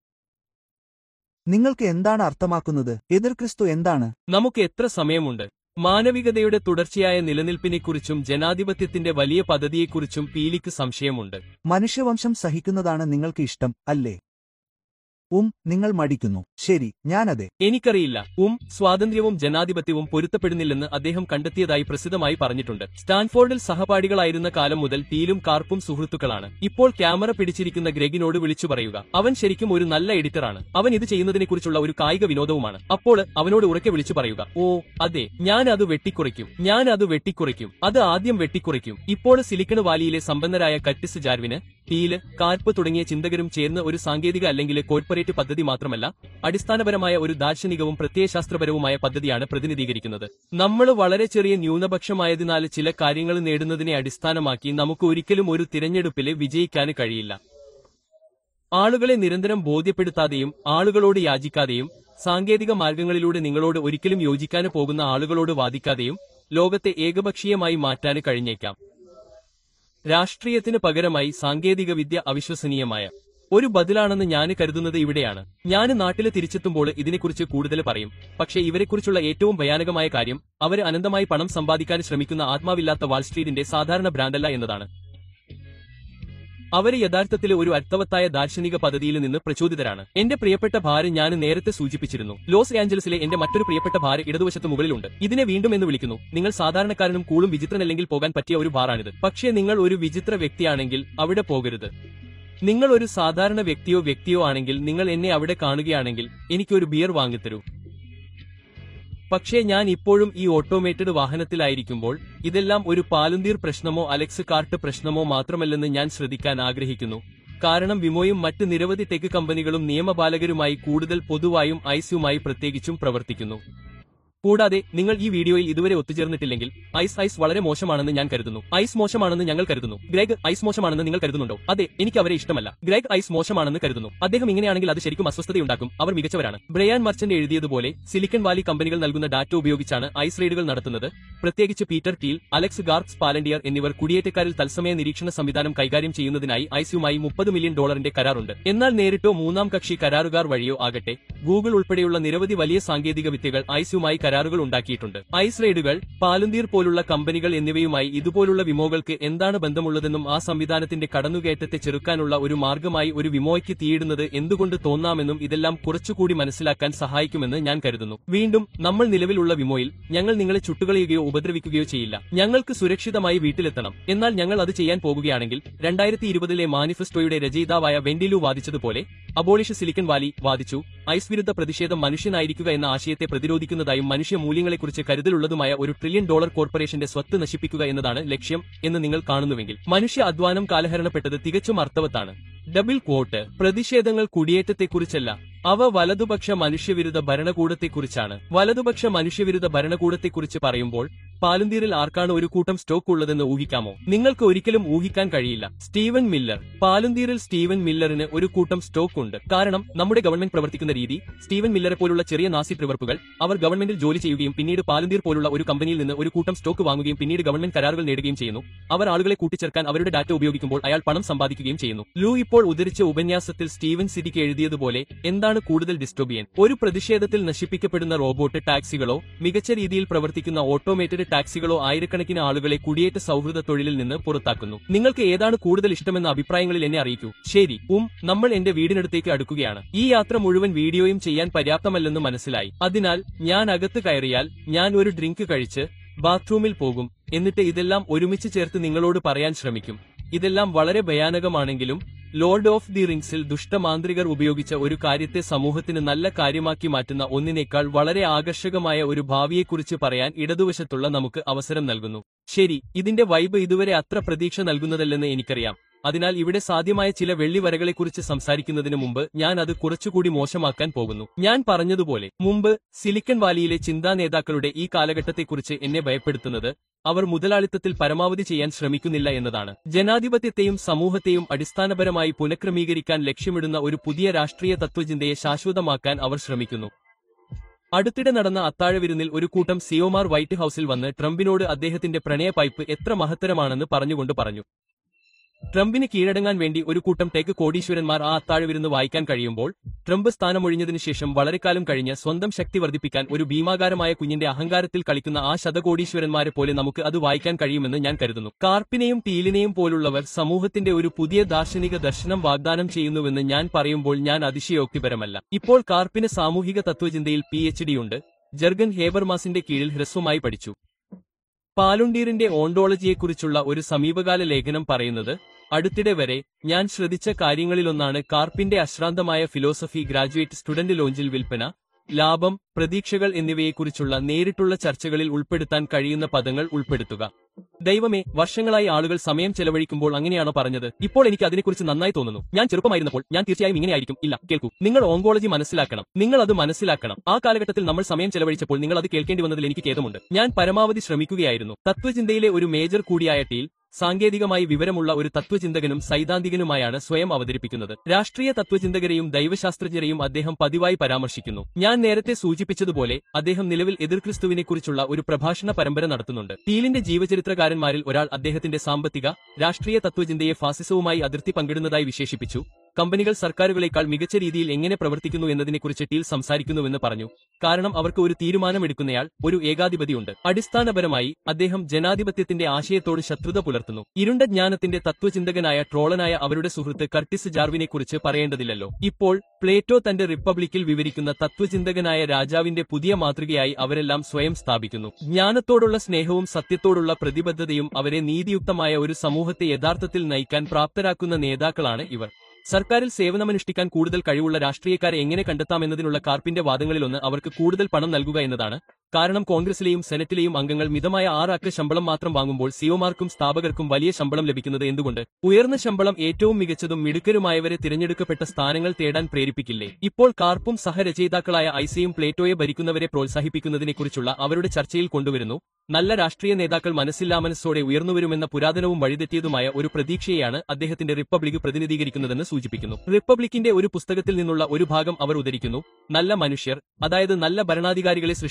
Speaker 2: നിങ്ങൾക്ക് എന്താണ് അർത്ഥമാക്കുന്നത് എതിർക്രിസ്തു എന്താണ്
Speaker 1: നമുക്ക് എത്ര സമയമുണ്ട് മാനവികതയുടെ തുടർച്ചയായ നിലനിൽപ്പിനെക്കുറിച്ചും ജനാധിപത്യത്തിന്റെ വലിയ പദ്ധതിയെക്കുറിച്ചും പീലിക്ക് സംശയമുണ്ട്
Speaker 2: മനുഷ്യവംശം സഹിക്കുന്നതാണ് നിങ്ങൾക്ക് ഇഷ്ടം അല്ലേ ഉം നിങ്ങൾ മടിക്കുന്നു ശരി ഞാനതെ
Speaker 1: എനിക്കറിയില്ല ഉം സ്വാതന്ത്ര്യവും ജനാധിപത്യവും പൊരുത്തപ്പെടുന്നില്ലെന്ന് അദ്ദേഹം കണ്ടെത്തിയതായി പ്രസിദ്ധമായി പറഞ്ഞിട്ടുണ്ട് സ്റ്റാൻഫോർഡിൽ സഹപാഠികളായിരുന്ന കാലം മുതൽ പീലും കാർപ്പും സുഹൃത്തുക്കളാണ് ഇപ്പോൾ ക്യാമറ പിടിച്ചിരിക്കുന്ന ഗ്രഗിനോട് വിളിച്ചു പറയുക അവൻ ശരിക്കും ഒരു നല്ല എഡിറ്ററാണ് അവൻ ഇത് ചെയ്യുന്നതിനെക്കുറിച്ചുള്ള ഒരു കായിക വിനോദവുമാണ് അപ്പോൾ അവനോട് ഉറക്കെ വിളിച്ചു പറയുക ഓ അതെ ഞാൻ അത് വെട്ടിക്കുറയ്ക്കും ഞാൻ അത് വെട്ടിക്കുറയ്ക്കും അത് ആദ്യം വെട്ടിക്കുറയ്ക്കും ഇപ്പോൾ സിലിക്കൺ വാലിയിലെ സമ്പന്നരായ കറ്റിസ് ജാർവിന് പീല് കാർപ്പ് തുടങ്ങിയ ചിന്തകരും ചേർന്ന് ഒരു സാങ്കേതിക അല്ലെങ്കിൽ കോർപ്പറേറ്റ് പദ്ധതി മാത്രമല്ല അടിസ്ഥാനപരമായ ഒരു ദാർശനികവും പ്രത്യയശാസ്ത്രപരവുമായ പദ്ധതിയാണ് പ്രതിനിധീകരിക്കുന്നത് നമ്മൾ വളരെ ചെറിയ ന്യൂനപക്ഷമായതിനാൽ ചില കാര്യങ്ങൾ നേടുന്നതിനെ അടിസ്ഥാനമാക്കി നമുക്ക് ഒരിക്കലും ഒരു തിരഞ്ഞെടുപ്പില് വിജയിക്കാൻ കഴിയില്ല ആളുകളെ നിരന്തരം ബോധ്യപ്പെടുത്താതെയും ആളുകളോട് യാചിക്കാതെയും സാങ്കേതിക മാർഗങ്ങളിലൂടെ നിങ്ങളോട് ഒരിക്കലും യോജിക്കാൻ പോകുന്ന ആളുകളോട് വാദിക്കാതെയും ലോകത്തെ ഏകപക്ഷീയമായി മാറ്റാൻ കഴിഞ്ഞേക്കാം രാഷ്ട്രീയത്തിന് പകരമായി സാങ്കേതികവിദ്യ അവിശ്വസനീയമായ ഒരു ബദലാണെന്ന് ഞാൻ കരുതുന്നത് ഇവിടെയാണ് ഞാൻ നാട്ടിൽ തിരിച്ചെത്തുമ്പോൾ ഇതിനെക്കുറിച്ച് കൂടുതൽ പറയും പക്ഷേ ഇവരെക്കുറിച്ചുള്ള ഏറ്റവും ഭയാനകമായ കാര്യം അവർ അനന്തമായി പണം സമ്പാദിക്കാൻ ശ്രമിക്കുന്ന ആത്മാവില്ലാത്ത വാൾസ്ട്രീറ്റിന്റെ സാധാരണ ബ്രാൻഡല്ല എന്നതാണ് അവര് യഥാർത്ഥത്തിൽ ഒരു അർത്ഥവത്തായ ദാർശനിക പദ്ധതിയിൽ നിന്ന് പ്രചോദിതരാണ് എന്റെ പ്രിയപ്പെട്ട ഭാര്യ ഞാൻ നേരത്തെ സൂചിപ്പിച്ചിരുന്നു ലോസ് ആഞ്ചലസിലെ എന്റെ മറ്റൊരു പ്രിയപ്പെട്ട ഭാര്യ ഇടതുവശത്ത് മുകളിലുണ്ട് ഇതിനെ വീണ്ടും എന്ന് വിളിക്കുന്നു നിങ്ങൾ സാധാരണക്കാരനും കൂളും വിചിത്രനല്ലെങ്കിൽ പോകാൻ പറ്റിയ ഒരു ബാറാണിത് പക്ഷേ നിങ്ങൾ ഒരു വിചിത്ര വ്യക്തിയാണെങ്കിൽ അവിടെ പോകരുത് നിങ്ങൾ ഒരു സാധാരണ വ്യക്തിയോ വ്യക്തിയോ ആണെങ്കിൽ നിങ്ങൾ എന്നെ അവിടെ കാണുകയാണെങ്കിൽ എനിക്കൊരു ബിയർ വാങ്ങിത്തരൂ പക്ഷേ ഞാൻ ഇപ്പോഴും ഈ ഓട്ടോമേറ്റഡ് വാഹനത്തിലായിരിക്കുമ്പോൾ ഇതെല്ലാം ഒരു പാലുന്തീർ പ്രശ്നമോ അലക്സ് കാർട്ട് പ്രശ്നമോ മാത്രമല്ലെന്ന് ഞാൻ ശ്രദ്ധിക്കാൻ ആഗ്രഹിക്കുന്നു കാരണം വിമോയും മറ്റ് നിരവധി ടെക് കമ്പനികളും നിയമപാലകരുമായി കൂടുതൽ പൊതുവായും ഐസുമായി പ്രത്യേകിച്ചും പ്രവർത്തിക്കുന്നു കൂടാതെ നിങ്ങൾ ഈ വീഡിയോയിൽ ഇതുവരെ ഒത്തുചേർന്നിട്ടില്ലെങ്കിൽ ഐസ് ഐസ് വളരെ മോശമാണെന്ന് ഞാൻ കരുതുന്നു ഐസ് മോശമാണെന്ന് ഞങ്ങൾ കരുതുന്നു ഗ്രേഗ് ഐസ് മോശമാണെന്ന് നിങ്ങൾ കരുതുന്നുണ്ടോ അതെ എനിക്ക് അവരെ ഇഷ്ടമല്ല ഗ്രേഗ് ഐസ് മോശമാണെന്ന് കരുതുന്നു അദ്ദേഹം ഇങ്ങനെയാണെങ്കിൽ അത് ശരിക്കും അസ്വസ്ഥതയുണ്ടാക്കും അവർ മികച്ചവരാണ് ബ്രയാൻ മർച്ചന്റ് എഴുതിയതുപോലെ സിലിക്കൺ വാലി കമ്പനികൾ നൽകുന്ന ഡാറ്റ ഉപയോഗിച്ചാണ് ഐസ് റെയ്ഡുകൾ നടത്തുന്നത് പ്രത്യേകിച്ച് Peter Thiel Alex Karp Palantir എന്നിവർ കുടിയേറ്റക്കാരിൽ തത്സമയ നിരീക്ഷണ സംവിധാനം കൈകാര്യം ചെയ്യുന്നതിനായി ഐസിയുമായി മുപ്പത് മില്യൺ ഡോളറിന്റെ കരാറുണ്ട് എന്നാൽ നേരിട്ടോ മൂന്നാം കക്ഷി കരാറുകാർ വഴിയോ ആകട്ടെ ഗൂഗിൾ ഉൾപ്പെടെയുള്ള നിരവധി വലിയ സാങ്കേതിക വിദ്യകൾ ഐസിയുമായി കരാറുകൾ ഉണ്ടാക്കിയിട്ടുണ്ട് ഐസ് റൈഡുകൾ പാലുന്തീർ പോലുള്ള കമ്പനികൾ എന്നിവയുമായി ഇതുപോലുള്ള വിമോകൾക്ക് എന്താണ് ബന്ധമുള്ളതെന്നും ആ സംവിധാനത്തിന്റെ കടന്നുകയറ്റത്തെ ചെറുക്കാനുള്ള ഒരു മാർഗമായി ഒരു വിമോയ്ക്ക് തീയിടുന്നത് എന്തുകൊണ്ട് തോന്നാമെന്നും ഇതെല്ലാം കുറച്ചുകൂടി മനസ്സിലാക്കാൻ സഹായിക്കുമെന്ന് ഞാൻ കരുതുന്നു വീണ്ടും നമ്മൾ നിലവിലുള്ള വിമോയിൽ ഞങ്ങൾ നിങ്ങളെ ചുട്ടുകളയുകയോ ഉപദ്രവിക്കുകയോ ചെയ്യില്ല ഞങ്ങൾക്ക് സുരക്ഷിതമായി വീട്ടിലെത്തണം എന്നാൽ ഞങ്ങൾ അത് ചെയ്യാൻ പോകുകയാണെങ്കിൽ രണ്ടായിരത്തി ഇരുപതിലെ മാനിഫെസ്റ്റോയുടെ രചയിതാവായ വെൻഡിലു വാദിച്ചതുപോലെ അബോളിഷ് സിലിക്കൺ വാലി വാദിച്ചു ഐസ് വിരുദ്ധ പ്രതിഷേധം മനുഷ്യനായിരിക്കുക എന്ന ആശയത്തെ പ്രതിരോധിക്കുന്നതായും മനുഷ്യ മൂല്യങ്ങളെക്കുറിച്ച് കരുതലുള്ളതുമായ ഒരു ട്രില്യൺ ഡോളർ കോർപ്പറേഷന്റെ സ്വത്ത് നശിപ്പിക്കുക എന്നതാണ് ലക്ഷ്യം എന്ന് നിങ്ങൾ കാണുന്നുവെങ്കിൽ മനുഷ്യ അധ്വാനം കാലഹരണപ്പെട്ടത് തികച്ചും അർത്ഥവത്താണ് ഡബിൾ ക്വോട്ട് പ്രതിഷേധങ്ങൾ കുടിയേറ്റത്തെക്കുറിച്ചല്ല അവ വലതുപക്ഷ മനുഷ്യവിരുദ്ധ ഭരണകൂടത്തെക്കുറിച്ചാണ് വലതുപക്ഷ മനുഷ്യവിരുദ്ധ ഭരണകൂടത്തെക്കുറിച്ച് പറയുമ്പോൾ പാലുന്തീരിൽ ആർക്കാണ് ഒരു കൂട്ടം സ്റ്റോക്ക് ഉള്ളതെന്ന് ഊഹിക്കാമോ നിങ്ങൾക്ക് ഒരിക്കലും ഊഹിക്കാൻ കഴിയില്ല സ്റ്റീവൻ മില്ലർ പാലുന്തീരിൽ സ്റ്റീവൻ മില്ലറിന് ഒരു കൂട്ടം സ്റ്റോക്ക് ഉണ്ട് കാരണം നമ്മുടെ ഗവൺമെന്റ് പ്രവർത്തിക്കുന്ന രീതി സ്റ്റീവൻ മില്ലറെ പോലുള്ള ചെറിയ നാസി പ്രവർപ്പുകൾ അവർ ഗവൺമെന്റിൽ ജോലി ചെയ്യുകയും പിന്നീട് പാലുന്തീർ പോലുള്ള ഒരു കമ്പനിയിൽ നിന്ന് ഒരു കൂട്ടം സ്റ്റോക്ക് വാങ്ങുകയും പിന്നീട് ഗവൺമെന്റ് കരാറുകൾ നേടുകയും ചെയ്യുന്നു അവർ ആളുകളെ കൂട്ടിച്ചേർക്കാൻ അവരുടെ ഡാറ്റ ഉപയോഗിക്കുമ്പോൾ അയാൾ പണം സമ്പാദിക്കുകയും ചെയ്യുന്നു ലൂ ഇപ്പോൾ ഉദ്ധരിച്ച ഉപന്യാസത്തിൽ സ്റ്റീവൻ സിറ്റിക്ക് എഴുതിയതുപോലെ എന്താണ് കൂടുതൽ ഡിസ്റ്റോബിയൻ ഒരു പ്രതിഷേധത്തിൽ നശിപ്പിക്കപ്പെടുന്ന റോബോട്ട് ടാക്സികളോ മികച്ച രീതിയിൽ പ്രവർത്തിക്കുന്ന ഓട്ടോമേറ്റഡ് ടാക്സികളോ ആയിരക്കണക്കിന് ആളുകളെ കുടിയേറ്റ സൗഹൃദ തൊഴിലിൽ നിന്ന് പുറത്താക്കുന്നു നിങ്ങൾക്ക് ഏതാണ് കൂടുതൽ ഇഷ്ടമെന്ന അഭിപ്രായങ്ങളിൽ എന്നെ അറിയിക്കൂ ശരി ഉം നമ്മൾ എന്റെ വീടിനടുത്തേക്ക് അടുക്കുകയാണ് ഈ യാത്ര മുഴുവൻ വീഡിയോയും ചെയ്യാൻ പര്യാപ്തമല്ലെന്ന് മനസ്സിലായി അതിനാൽ ഞാൻ അകത്ത് കയറിയാൽ ഞാൻ ഒരു ഡ്രിങ്ക് കഴിച്ച് ബാത്റൂമിൽ പോകും എന്നിട്ട് ഇതെല്ലാം ഒരുമിച്ച് ചേർത്ത് നിങ്ങളോട് പറയാൻ ശ്രമിക്കും ഇതെല്ലാം വളരെ ഭയാനകമാണെങ്കിലും ലോർഡ് ഓഫ് ദി റിംഗ്സിൽ ദുഷ്ടമാന്ത്രികർ ഉപയോഗിച്ച ഒരു കാര്യത്തെ സമൂഹത്തിന് നല്ല കാര്യമാക്കി മാറ്റുന്ന ഒന്നിനേക്കാൾ വളരെ ആകർഷകമായ ഒരു ഭാവിയെക്കുറിച്ച് പറയാൻ ഇടതുവശത്തുള്ള നമുക്ക് അവസരം നൽകുന്നു ശരി ഇതിന്റെ വൈബ് ഇതുവരെ അത്ര പ്രതീക്ഷ നൽകുന്നതല്ലെന്ന് എനിക്കറിയാം അതിനാൽ ഇവിടെ സാധ്യമായ ചില വെള്ളിവരകളെക്കുറിച്ച് സംസാരിക്കുന്നതിന് മുമ്പ് ഞാൻ അത് കുറച്ചുകൂടി മോശമാക്കാൻ പോകുന്നു ഞാൻ പറഞ്ഞതുപോലെ മുമ്പ് സിലിക്കൺ വാലിയിലെ ചിന്താ നേതാക്കളുടെ ഈ കാലഘട്ടത്തെക്കുറിച്ച് എന്നെ ഭയപ്പെടുത്തുന്നത് അവർ മുതലാളിത്തത്തിൽ പരമാവധി ചെയ്യാൻ ശ്രമിക്കുന്നില്ല എന്നതാണ് ജനാധിപത്യത്തെയും സമൂഹത്തെയും അടിസ്ഥാനപരമായി പുനഃക്രമീകരിക്കാൻ ലക്ഷ്യമിടുന്ന ഒരു പുതിയ രാഷ്ട്രീയ തത്വചിന്തയെ ശാശ്വതമാക്കാൻ അവർ ശ്രമിക്കുന്നു അടുത്തിടെ നടന്ന അത്താഴവിരുന്നിൽ ഒരു കൂട്ടം സിയോമാർ വൈറ്റ് ഹൌസിൽ വന്ന് ട്രംപിനോട് അദ്ദേഹത്തിന്റെ പ്രണയ പൈപ്പ് എത്ര മഹത്തരമാണെന്ന് പറഞ്ഞുകൊണ്ട് പറഞ്ഞു ട്രംപിന് കീഴടങ്ങാൻ വേണ്ടി ഒരു കൂട്ടം ടെക് കോടീശ്വരന്മാർ ആ അത്താഴവിരുന്ന് വായിക്കാൻ കഴിയുമ്പോൾ ട്രംപ് സ്ഥാനമൊഴിഞ്ഞതിനു ശേഷം വളരെക്കാലം കഴിഞ്ഞ് സ്വന്തം ശക്തി വർദ്ധിപ്പിക്കാൻ ഒരു ഭീമാകാരമായ കുഞ്ഞിന്റെ അഹങ്കാരത്തിൽ കളിക്കുന്ന ആ ശതകോടീശ്വരന്മാരെ പോലെ നമുക്ക് അത് വായിക്കാൻ കഴിയുമെന്ന് ഞാൻ കരുതുന്നു കാർപ്പിനെയും ടീലിനെയും പോലുള്ളവർ സമൂഹത്തിന്റെ ഒരു പുതിയ ദാർശനിക ദർശനം വാഗ്ദാനം ചെയ്യുന്നുവെന്ന് ഞാൻ പറയുമ്പോൾ ഞാൻ അതിശയോക്തിപരമല്ല ഇപ്പോൾ കാർപ്പിന് സാമൂഹിക തത്വചിന്തയിൽ പി എച്ച് ഡി ഉണ്ട് ജർഗൻ ഹേബർമാസിന്റെ കീഴിൽ ഹ്രസ്വമായി പഠിച്ചു പാലുണ്ടീറിന്റെ ഓണ്ടോളജിയെക്കുറിച്ചുള്ള ഒരു സമീപകാല ലേഖനം പറയുന്നത് അടുത്തിടെ വരെ ഞാൻ ശ്രദ്ധിച്ച കാര്യങ്ങളിലൊന്നാണ് കാർപ്പിന്റെ അശ്രാന്തമായ ഫിലോസഫി ഗ്രാജുവേറ്റ് സ്റ്റുഡന്റ് ലോഞ്ചിൽ വിൽപ്പന ലാഭം പ്രതീക്ഷകൾ എന്നിവയെക്കുറിച്ചുള്ള നേരിട്ടുള്ള ചർച്ചകളിൽ ഉൾപ്പെടുത്താൻ കഴിയുന്ന പദങ്ങൾ ഉൾപ്പെടുത്തുക ദൈവമേ വർഷങ്ങളായി ആളുകൾ സമയം ചെലവഴിക്കുമ്പോൾ അങ്ങനെയാണോ പറഞ്ഞത് ഇപ്പോൾ എനിക്ക് അതിനെക്കുറിച്ച് നന്നായി തോന്നുന്നു ഞാൻ ചെറുപ്പമായിരുന്നപ്പോൾ ഞാൻ തീർച്ചയായും ഇങ്ങനെയായിരിക്കും ഇല്ല കേൾക്കൂ നിങ്ങൾ ഓങ്കോളജി മനസ്സിലാക്കണം നിങ്ങൾ അത് മനസ്സിലാക്കണം ആ കാലഘട്ടത്തിൽ നമ്മൾ സമയം ചെലവഴിച്ചപ്പോൾ നിങ്ങൾ അത് കേൾക്കേണ്ടി വന്നതിൽ എനിക്ക് ഖേദമുണ്ട് ഞാൻ പരമാവധി ശ്രമിക്കുകയായിരുന്നു തത്വചിന്തയിലെ ഒരു മേജർ കൂടിയായ ടീൽ സാങ്കേതികമായി വിവരമുള്ള ഒരു തത്വചിന്തകനും സൈദ്ധാന്തികനുമായാണ് സ്വയം അവതരിപ്പിക്കുന്നത് രാഷ്ട്രീയ തത്വചിന്തകരെയും ദൈവശാസ്ത്രജ്ഞരെയും അദ്ദേഹം പതിവായി പരാമർശിക്കുന്നു ഞാൻ നേരത്തെ സൂചിപ്പിച്ചതുപോലെ അദ്ദേഹം നിലവിൽ എതിർക്രിസ്തുവിനെക്കുറിച്ചുള്ള ഒരു പ്രഭാഷണ പരമ്പര നടത്തുന്നുണ്ട് ടീലിന്റെ ജീവചരിത്രകാരന്മാരിൽ ഒരാൾ അദ്ദേഹത്തിന്റെ സാമ്പത്തിക രാഷ്ട്രീയ തത്വചിന്തയെ ഫാസിസവുമായി അതിർത്തി പങ്കിടുന്നതായി വിശേഷിപ്പിച്ചു കമ്പനികൾ സർക്കാരുകളെക്കാൾ മികച്ച രീതിയിൽ എങ്ങനെ പ്രവർത്തിക്കുന്നു എന്നതിനെക്കുറിച്ച് ടീൽ സംസാരിക്കുന്നുവെന്ന് പറഞ്ഞു കാരണം അവർക്ക് ഒരു തീരുമാനമെടുക്കുന്നയാൾ ഒരു ഏകാധിപതിയുണ്ട് അടിസ്ഥാനപരമായി അദ്ദേഹം ജനാധിപത്യത്തിന്റെ ആശയത്തോട് ശത്രുത പുലർത്തുന്നു ഇരുണ്ട ജ്ഞാനത്തിന്റെ തത്വചിന്തകനായ ട്രോളനായ അവരുടെ സുഹൃത്ത് കർട്ടിസ് ജാർവിനെക്കുറിച്ച് പറയേണ്ടതില്ലല്ലോ ഇപ്പോൾ പ്ലേറ്റോ തന്റെ റിപ്പബ്ലിക്കിൽ വിവരിക്കുന്ന തത്വചിന്തകനായ രാജാവിന്റെ പുതിയ മാതൃകയായി അവരെല്ലാം സ്വയം സ്ഥാപിക്കുന്നു ജ്ഞാനത്തോടുള്ള സ്നേഹവും സത്യത്തോടുള്ള പ്രതിബദ്ധതയും അവരെ നീതിയുക്തമായ ഒരു സമൂഹത്തെ യഥാർത്ഥത്തിൽ നയിക്കാൻ പ്രാപ്തരാക്കുന്ന നേതാക്കളാണ് ഇവർ സർക്കാരിൽ സേവനമനുഷ്ഠിക്കാൻ കൂടുതൽ കഴിവുള്ള രാഷ്ട്രീയക്കാരെ എങ്ങനെ കണ്ടെത്താമെന്നതിനുള്ള കാർപ്പിന്റെ വാദങ്ങളിലൊന്ന് അവർക്ക് കൂടുതൽ പണം നൽകുക എന്നതാണ് കാരണം കോൺഗ്രസിലെയും സെനറ്റിലെയും അംഗങ്ങൾ മിതമായ ആറ് അക്ക ശമ്പളം മാത്രം വാങ്ങുമ്പോൾ സിഒമാർക്കും സ്ഥാപകർക്കും വലിയ ശമ്പളം ലഭിക്കുന്നത് എന്തുകൊണ്ട് ഉയർന്ന ശമ്പളം ഏറ്റവും മികച്ചതും മിടുക്കരുമായവരെ തിരഞ്ഞെടുക്കപ്പെട്ട സ്ഥാനങ്ങൾ തേടാൻ പ്രേരിപ്പിക്കില്ലേ ഇപ്പോൾ കാർപ്പും സഹരചയിതാക്കളായ ഐസയും പ്ലേറ്റോയെ ഭരിക്കുന്നവരെ പ്രോത്സാഹിപ്പിക്കുന്നതിനെക്കുറിച്ചുള്ള അവരുടെ ചർച്ചയിൽ കൊണ്ടുവരുന്നു നല്ല രാഷ്ട്രീയ നേതാക്കൾ മനസ്സില്ലാമനസ്സോടെ ഉയർന്നുവരുമെന്ന പുരാതനവും വഴിതെറ്റിയതുമായ ഒരു പ്രതീക്ഷയെയാണ് അദ്ദേഹത്തിന്റെ റിപ്പബ്ലിക് പ്രതിനിധീകരിക്കുന്നതെന്ന് സൂചിപ്പിക്കുന്നു റിപ്പബ്ലിക്കിന്റെ ഒരു പുസ്തകത്തിൽ നിന്നുള്ള ഒരു ഭാഗം അവർ ഉദ്ധരിക്കുന്നു നല്ല മനുഷ്യർ അതായത് നല്ല ഭരണാധികാരികളെ സൃഷ്ടിക്കുന്നവർ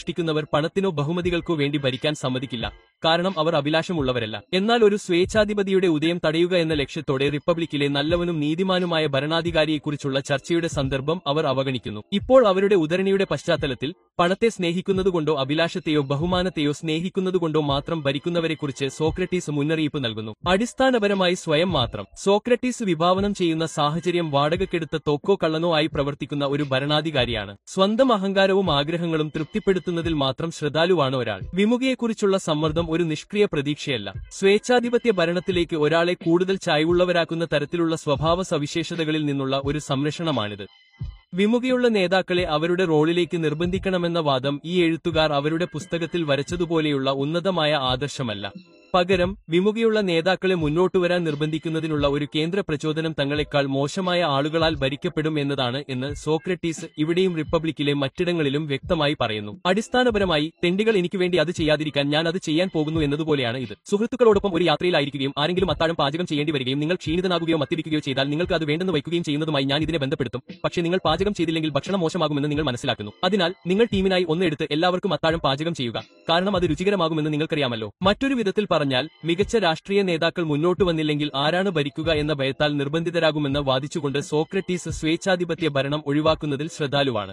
Speaker 1: പണത്തിനോ ബഹുമതികൾക്കോ വേണ്ടി ഭരിക്കാൻ സമ്മതിക്കില്ല കാരണം അവർ അഭിലാഷമുള്ളവരല്ല എന്നാൽ ഒരു സ്വേച്ഛാധിപതിയുടെ ഉദയം തടയുക എന്ന ലക്ഷ്യത്തോടെ റിപ്പബ്ലിക്കിലെ നല്ലവനും നീതിമാനുമായ ഭരണാധികാരിയെക്കുറിച്ചുള്ള ചർച്ചയുടെ സന്ദർഭം അവർ അവഗണിക്കുന്നു ഇപ്പോൾ അവരുടെ ഉദരണിയുടെ പശ്ചാത്തലത്തിൽ പണത്തെ സ്നേഹിക്കുന്നതുകൊണ്ടോ അഭിലാഷത്തെയോ ബഹുമാനത്തെയോ സ്നേഹിക്കുന്നതുകൊണ്ടോ മാത്രം ഭരിക്കുന്നവരെക്കുറിച്ച് സോക്രട്ടീസ് മുന്നറിയിപ്പ് നൽകുന്നു അടിസ്ഥാനപരമായി സ്വയം മാത്രം സോക്രട്ടീസ് വിഭാവനം ചെയ്യുന്ന സാഹചര്യം വാടകക്കെടുത്ത തോക്കോ കള്ളനോ ആയി പ്രവർത്തിക്കുന്ന ഒരു ഭരണാധികാരിയാണ് സ്വന്തം അഹങ്കാരവും ആഗ്രഹങ്ങളും തൃപ്തിപ്പെടുത്തുന്നതിൽ മാത്രം ശ്രദ്ധാലുവാണ് ഒരാൾ വിമുഖയെക്കുറിച്ചുള്ള സമ്മർദ്ദം ഒരു നിഷ്ക്രിയ പ്രതീക്ഷയല്ല സ്വേച്ഛാധിപത്യ ഭരണത്തിലേക്ക് ഒരാളെ കൂടുതൽ ചായ്വുള്ളവരാക്കുന്ന തരത്തിലുള്ള സ്വഭാവ സവിശേഷതകളിൽ നിന്നുള്ള ഒരു സംരക്ഷണമാണിത് വിമുഖയുള്ള നേതാക്കളെ അവരുടെ റോളിലേക്ക് നിർബന്ധിക്കണമെന്ന വാദം ഈ എഴുത്തുകാർ അവരുടെ പുസ്തകത്തിൽ വരച്ചതുപോലെയുള്ള ഉന്നതമായ ആദർശമല്ല പകരം വിമുഖയുള്ള നേതാക്കളെ മുന്നോട്ടുവരാൻ നിർബന്ധിക്കുന്നതിനുള്ള ഒരു കേന്ദ്ര പ്രചോദനം തങ്ങളെക്കാൾ മോശമായ ആളുകളാൽ ഭരിക്കപ്പെടും എന്നതാണ് എന്ന് സോക്രട്ടീസ് ഇവിടെയും റിപ്പബ്ലിക്കിലെ മറ്റിടങ്ങളിലും വ്യക്തമായി പറയുന്നു അടിസ്ഥാനപരമായി തെണ്ടികൾ എനിക്ക് വേണ്ടി അത് ചെയ്യാതിരിക്കാൻ ഞാൻ അത് ചെയ്യാൻ പോകുന്നു എന്നതുപോലെയാണ് ഇത് സുഹൃത്തുക്കളോടൊപ്പം ഒരു യാത്രയിലായിരിക്കുകയും ആരെങ്കിലും അത്താഴം പാചകം ചെയ്യേണ്ടി വരികയും നിങ്ങൾ ക്ഷീണിതനാകുകയോ മദ്യപിക്കുകയോ ചെയ്താൽ നിങ്ങൾക്ക് അത് വേണ്ടെന്ന് വയ്ക്കുകയും ചെയ്യുന്നതുമായി ഞാൻ ഇതിനെ ബന്ധപ്പെടുത്തും പക്ഷേ നിങ്ങൾ പാചകം ചെയ്തില്ലെങ്കിൽ ഭക്ഷണം മോശമാകുമെന്ന് നിങ്ങൾ മനസ്സിലാക്കുന്നു അതിനാൽ നിങ്ങൾ ടീമിനായി ഒന്ന് എടുത്ത് എല്ലാവർക്കും അത്താഴം പാചകം ചെയ്യുക കാരണം അത് രുചികരമാകുമെന്ന് നിങ്ങൾക്കറിയാമല്ലോ മറ്റൊരു വിധത്തിൽ പറഞ്ഞാൽ മികച്ച രാഷ്ട്രീയ നേതാക്കൾ മുന്നോട്ട് വന്നില്ലെങ്കിൽ ആരാണ് ഭരിക്കുക എന്ന ഭയത്താൽ നിർബന്ധിതരാകുമെന്ന് വാദിച്ചുകൊണ്ട് സോക്രട്ടീസ് സ്വേച്ഛാധിപത്യ ഭരണം ഒഴിവാക്കുന്നതിൽ ശ്രദ്ധാലുവാണ്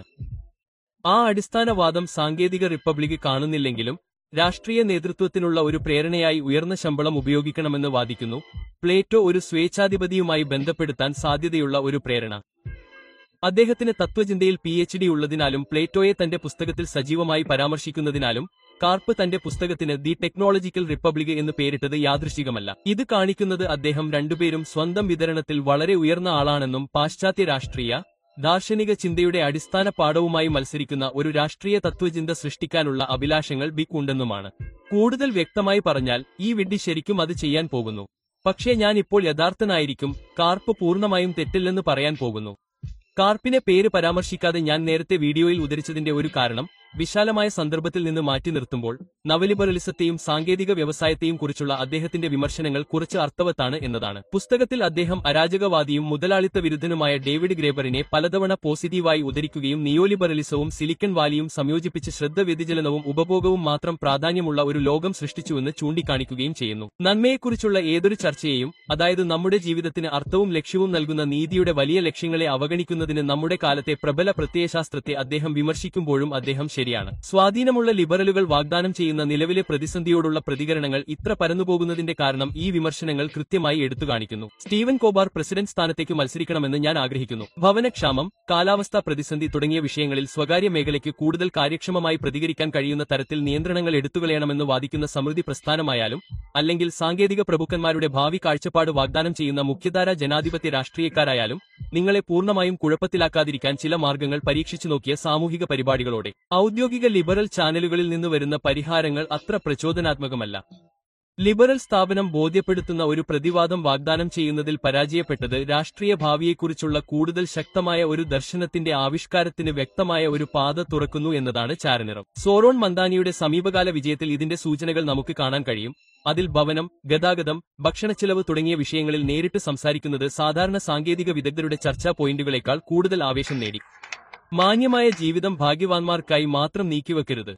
Speaker 1: ആ അടിസ്ഥാനവാദം സാങ്കേതിക റിപ്പബ്ലിക് കാണുന്നില്ലെങ്കിലും രാഷ്ട്രീയ നേതൃത്വത്തിനുള്ള ഒരു പ്രേരണയായി ഉയർന്ന ശമ്പളം ഉപയോഗിക്കണമെന്ന് വാദിക്കുന്നു പ്ലേറ്റോ ഒരു സ്വേച്ഛാധിപതിയുമായി ബന്ധപ്പെടുത്താൻ സാധ്യതയുള്ള ഒരു പ്രേരണ അദ്ദേഹത്തിന് തത്വചിന്തയിൽ പി എച്ച് ഡി ഉള്ളതിനാലും പ്ലേറ്റോയെ തന്റെ പുസ്തകത്തിൽ സജീവമായി പരാമർശിക്കുന്നതിനാലും കാർപ്പ് തന്റെ പുസ്തകത്തിന് ദി ടെക്നോളജിക്കൽ റിപ്പബ്ലിക് എന്ന് പേരിട്ടത് യാദൃശികമല്ല ഇത് കാണിക്കുന്നത് അദ്ദേഹം രണ്ടുപേരും സ്വന്തം വിതരണത്തിൽ വളരെ ഉയർന്ന ആളാണെന്നും പാശ്ചാത്യ രാഷ്ട്രീയ ദാർശനിക ചിന്തയുടെ അടിസ്ഥാന പാഠവുമായി മത്സരിക്കുന്ന ഒരു രാഷ്ട്രീയ തത്വചിന്ത സൃഷ്ടിക്കാനുള്ള അഭിലാഷങ്ങൾ ബിക്ക് ഉണ്ടെന്നുമാണ് കൂടുതൽ വ്യക്തമായി പറഞ്ഞാൽ ഈ വിഡ്ഢി ശരിക്കും അത് ചെയ്യാൻ പോകുന്നു പക്ഷേ ഞാൻ ഇപ്പോൾ യഥാർത്ഥനായിരിക്കും കാർപ്പ് പൂർണ്ണമായും തെറ്റില്ലെന്ന് പറയാൻ പോകുന്നു കാർപ്പിനെ പേര് പരാമർശിക്കാതെ ഞാൻ നേരത്തെ വീഡിയോയിൽ ഉദ്ധരിച്ചതിന്റെ ഒരു കാരണം വിശാലമായ സന്ദർഭത്തിൽ നിന്ന് മാറ്റി നിർത്തുമ്പോൾ നവലിബറലിസത്തെയും സാങ്കേതിക വ്യവസായത്തെയും കുറിച്ചുള്ള അദ്ദേഹത്തിന്റെ വിമർശനങ്ങൾ കുറച്ച് അർത്ഥവത്താണ് എന്നതാണ് പുസ്തകത്തിൽ അദ്ദേഹം അരാജകവാദിയും മുതലാളിത്ത വിരുദ്ധനുമായ ഡേവിഡ് ഗ്രേബറിനെ പലതവണ പോസിറ്റീവായി ഉദ്ധരിക്കുകയും നിയോലിബറലിസവും സിലിക്കൺ വാലിയും സംയോജിപ്പിച്ച് ശ്രദ്ധ വ്യതിചലനവും ഉപഭോഗവും മാത്രം പ്രാധാന്യമുള്ള ഒരു ലോകം സൃഷ്ടിച്ചുവെന്ന് ചൂണ്ടിക്കാണിക്കുകയും ചെയ്യുന്നു നന്മയെക്കുറിച്ചുള്ള ഏതൊരു ചർച്ചയെയും അതായത് നമ്മുടെ ജീവിതത്തിന് അർത്ഥവും ലക്ഷ്യവും നൽകുന്ന നീതിയുടെ വലിയ ലക്ഷ്യങ്ങളെ അവഗണിക്കുന്നതിന് നമ്മുടെ കാലത്തെ പ്രബല പ്രത്യയശാസ്ത്രത്തെ അദ്ദേഹം വിമർശിക്കുമ്പോഴും അദ്ദേഹം ശരിയാണ് സ്വാധീനമുള്ള ലിബറലുകൾ വാഗ്ദാനം ചെയ്യുന്ന നിലവിലെ പ്രതിസന്ധിയോടുള്ള പ്രതികരണങ്ങൾ ഇത്ര പരന്നുപോകുന്നതിന്റെ കാരണം ഈ വിമർശനങ്ങൾ കൃത്യമായി എടുത്തുകാണിക്കുന്നു സ്റ്റീവൻ കോബാർ പ്രസിഡന്റ് സ്ഥാനത്തേക്ക് മത്സരിക്കണമെന്ന് ഞാൻ ആഗ്രഹിക്കുന്നു ഭവനക്ഷാമം കാലാവസ്ഥാ പ്രതിസന്ധി തുടങ്ങിയ വിഷയങ്ങളിൽ സ്വകാര്യ മേഖലയ്ക്ക് കൂടുതൽ കാര്യക്ഷമമായി പ്രതികരിക്കാൻ കഴിയുന്ന തരത്തിൽ നിയന്ത്രണങ്ങൾ എടുത്തുകളയണമെന്ന് വാദിക്കുന്ന സമൃദ്ധി പ്രസ്ഥാനമായാലും അല്ലെങ്കിൽ സാങ്കേതിക പ്രഭുക്കന്മാരുടെ ഭാവി കാഴ്ചപ്പാട് വാഗ്ദാനം ചെയ്യുന്ന മുഖ്യധാര ജനാധിപത്യ രാഷ്ട്രീയക്കാരായാലും നിങ്ങളെ പൂർണ്ണമായും കുഴപ്പത്തിലാക്കാതിരിക്കാൻ ചില മാർഗങ്ങൾ പരീക്ഷിച്ചു നോക്കിയ സാമൂഹിക പരിപാടികളോടെ ഔദ്യോഗിക ലിബറൽ ചാനലുകളിൽ നിന്ന് വരുന്ന പരിഹാരങ്ങൾ അത്ര പ്രചോദനാത്മകമല്ല ലിബറൽ സ്ഥാപനം ബോധ്യപ്പെടുത്തുന്ന ഒരു പ്രതിവാദം വാഗ്ദാനം ചെയ്യുന്നതിൽ പരാജയപ്പെട്ടത് രാഷ്ട്രീയ ഭാവിയെക്കുറിച്ചുള്ള കൂടുതൽ ശക്തമായ ഒരു ദർശനത്തിന്റെ ആവിഷ്കാരത്തിന് വ്യക്തമായ ഒരു പാത തുറക്കുന്നു എന്നതാണ് ചാരനിറം സോറോൺ മന്ദാനിയുടെ സമീപകാല വിജയത്തിൽ ഇതിന്റെ സൂചനകൾ നമുക്ക് കാണാൻ കഴിയും അതിൽ ഭവനം ഗതാഗതം ഭക്ഷണച്ചെലവ് തുടങ്ങിയ വിഷയങ്ങളിൽ നേരിട്ട് സംസാരിക്കുന്നത് സാധാരണ സാങ്കേതിക വിദഗ്ധരുടെ ചർച്ചാ പോയിന്റുകളെക്കാൾ കൂടുതൽ ആവേശം നേടി മാന്യമായ ജീവിതം ഭാഗ്യവാന്മാർക്കായി മാത്രം നീക്കിവെക്കരുത്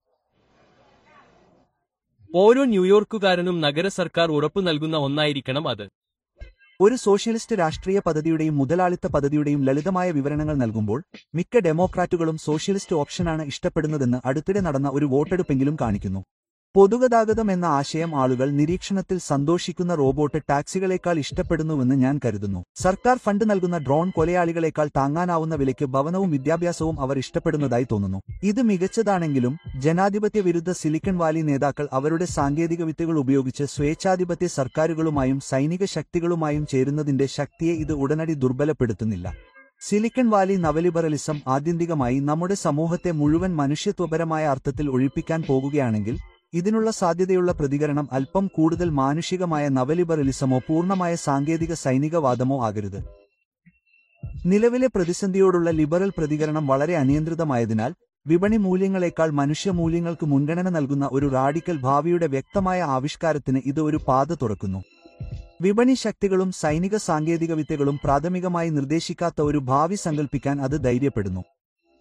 Speaker 1: ഓരോ ന്യൂയോർക്കുകാരനും നഗര സർക്കാർ ഉറപ്പു നൽകുന്ന ഒന്നായിരിക്കണം അത്
Speaker 2: ഒരു സോഷ്യലിസ്റ്റ് രാഷ്ട്രീയ പദ്ധതിയുടെയും മുതലാളിത്ത പദ്ധതിയുടെയും ലളിതമായ വിവരണങ്ങൾ നൽകുമ്പോൾ മിക്ക ഡെമോക്രാറ്റുകളും സോഷ്യലിസ്റ്റ് ഓപ്ഷനാണ് ഇഷ്ടപ്പെടുന്നതെന്ന് അടുത്തിടെ നടന്ന ഒരു വോട്ടെടുപ്പെങ്കിലും കാണിക്കുന്നു പൊതുഗതാഗതം എന്ന ആശയം ആളുകൾ നിരീക്ഷണത്തിൽ സന്തോഷിക്കുന്ന റോബോട്ട് ടാക്സികളെക്കാൾ ഇഷ്ടപ്പെടുന്നുവെന്ന് ഞാൻ കരുതുന്നു സർക്കാർ ഫണ്ട് നൽകുന്ന ഡ്രോൺ കൊലയാളികളെക്കാൾ താങ്ങാനാവുന്ന വിലയ്ക്ക് ഭവനവും വിദ്യാഭ്യാസവും അവർ ഇഷ്ടപ്പെടുന്നതായി തോന്നുന്നു ഇത് മികച്ചതാണെങ്കിലും ജനാധിപത്യ വിരുദ്ധ സിലിക്കൺ വാലി നേതാക്കൾ അവരുടെ സാങ്കേതികവിദ്യകൾ ഉപയോഗിച്ച് സ്വേച്ഛാധിപത്യ സർക്കാരുകളുമായും സൈനിക ശക്തികളുമായും ചേരുന്നതിന്റെ ശക്തിയെ ഇത് ഉടനടി ദുർബലപ്പെടുത്തുന്നില്ല സിലിക്കൺ വാലി നവലിബറലിസം ആത്യന്തികമായി നമ്മുടെ സമൂഹത്തെ മുഴുവൻ മനുഷ്യത്വപരമായ അർത്ഥത്തിൽ ഒഴിപ്പിക്കാൻ പോകുകയാണെങ്കിൽ ഇതിനുള്ള സാധ്യതയുള്ള പ്രതികരണം അല്പം കൂടുതൽ മാനുഷികമായ നവലിബറലിസമോ പൂർണ്ണമായ സാങ്കേതിക സൈനികവാദമോ ആകരുത് നിലവിലെ പ്രതിസന്ധിയോടുള്ള ലിബറൽ പ്രതികരണം വളരെ അനിയന്ത്രിതമായതിനാൽ വിപണി മൂല്യങ്ങളെക്കാൾ മനുഷ്യമൂല്യങ്ങൾക്ക് മുൻഗണന നൽകുന്ന ഒരു റാഡിക്കൽ ഭാവിയുടെ വ്യക്തമായ ആവിഷ്കാരത്തിന് ഇത് ഒരു പാത തുറക്കുന്നു വിപണി ശക്തികളും സൈനിക സാങ്കേതികവിദ്യകളും പ്രാഥമികമായി നിർദ്ദേശിക്കാത്ത ഒരു ഭാവി സങ്കൽപ്പിക്കാൻ അത് ധൈര്യപ്പെടുന്നു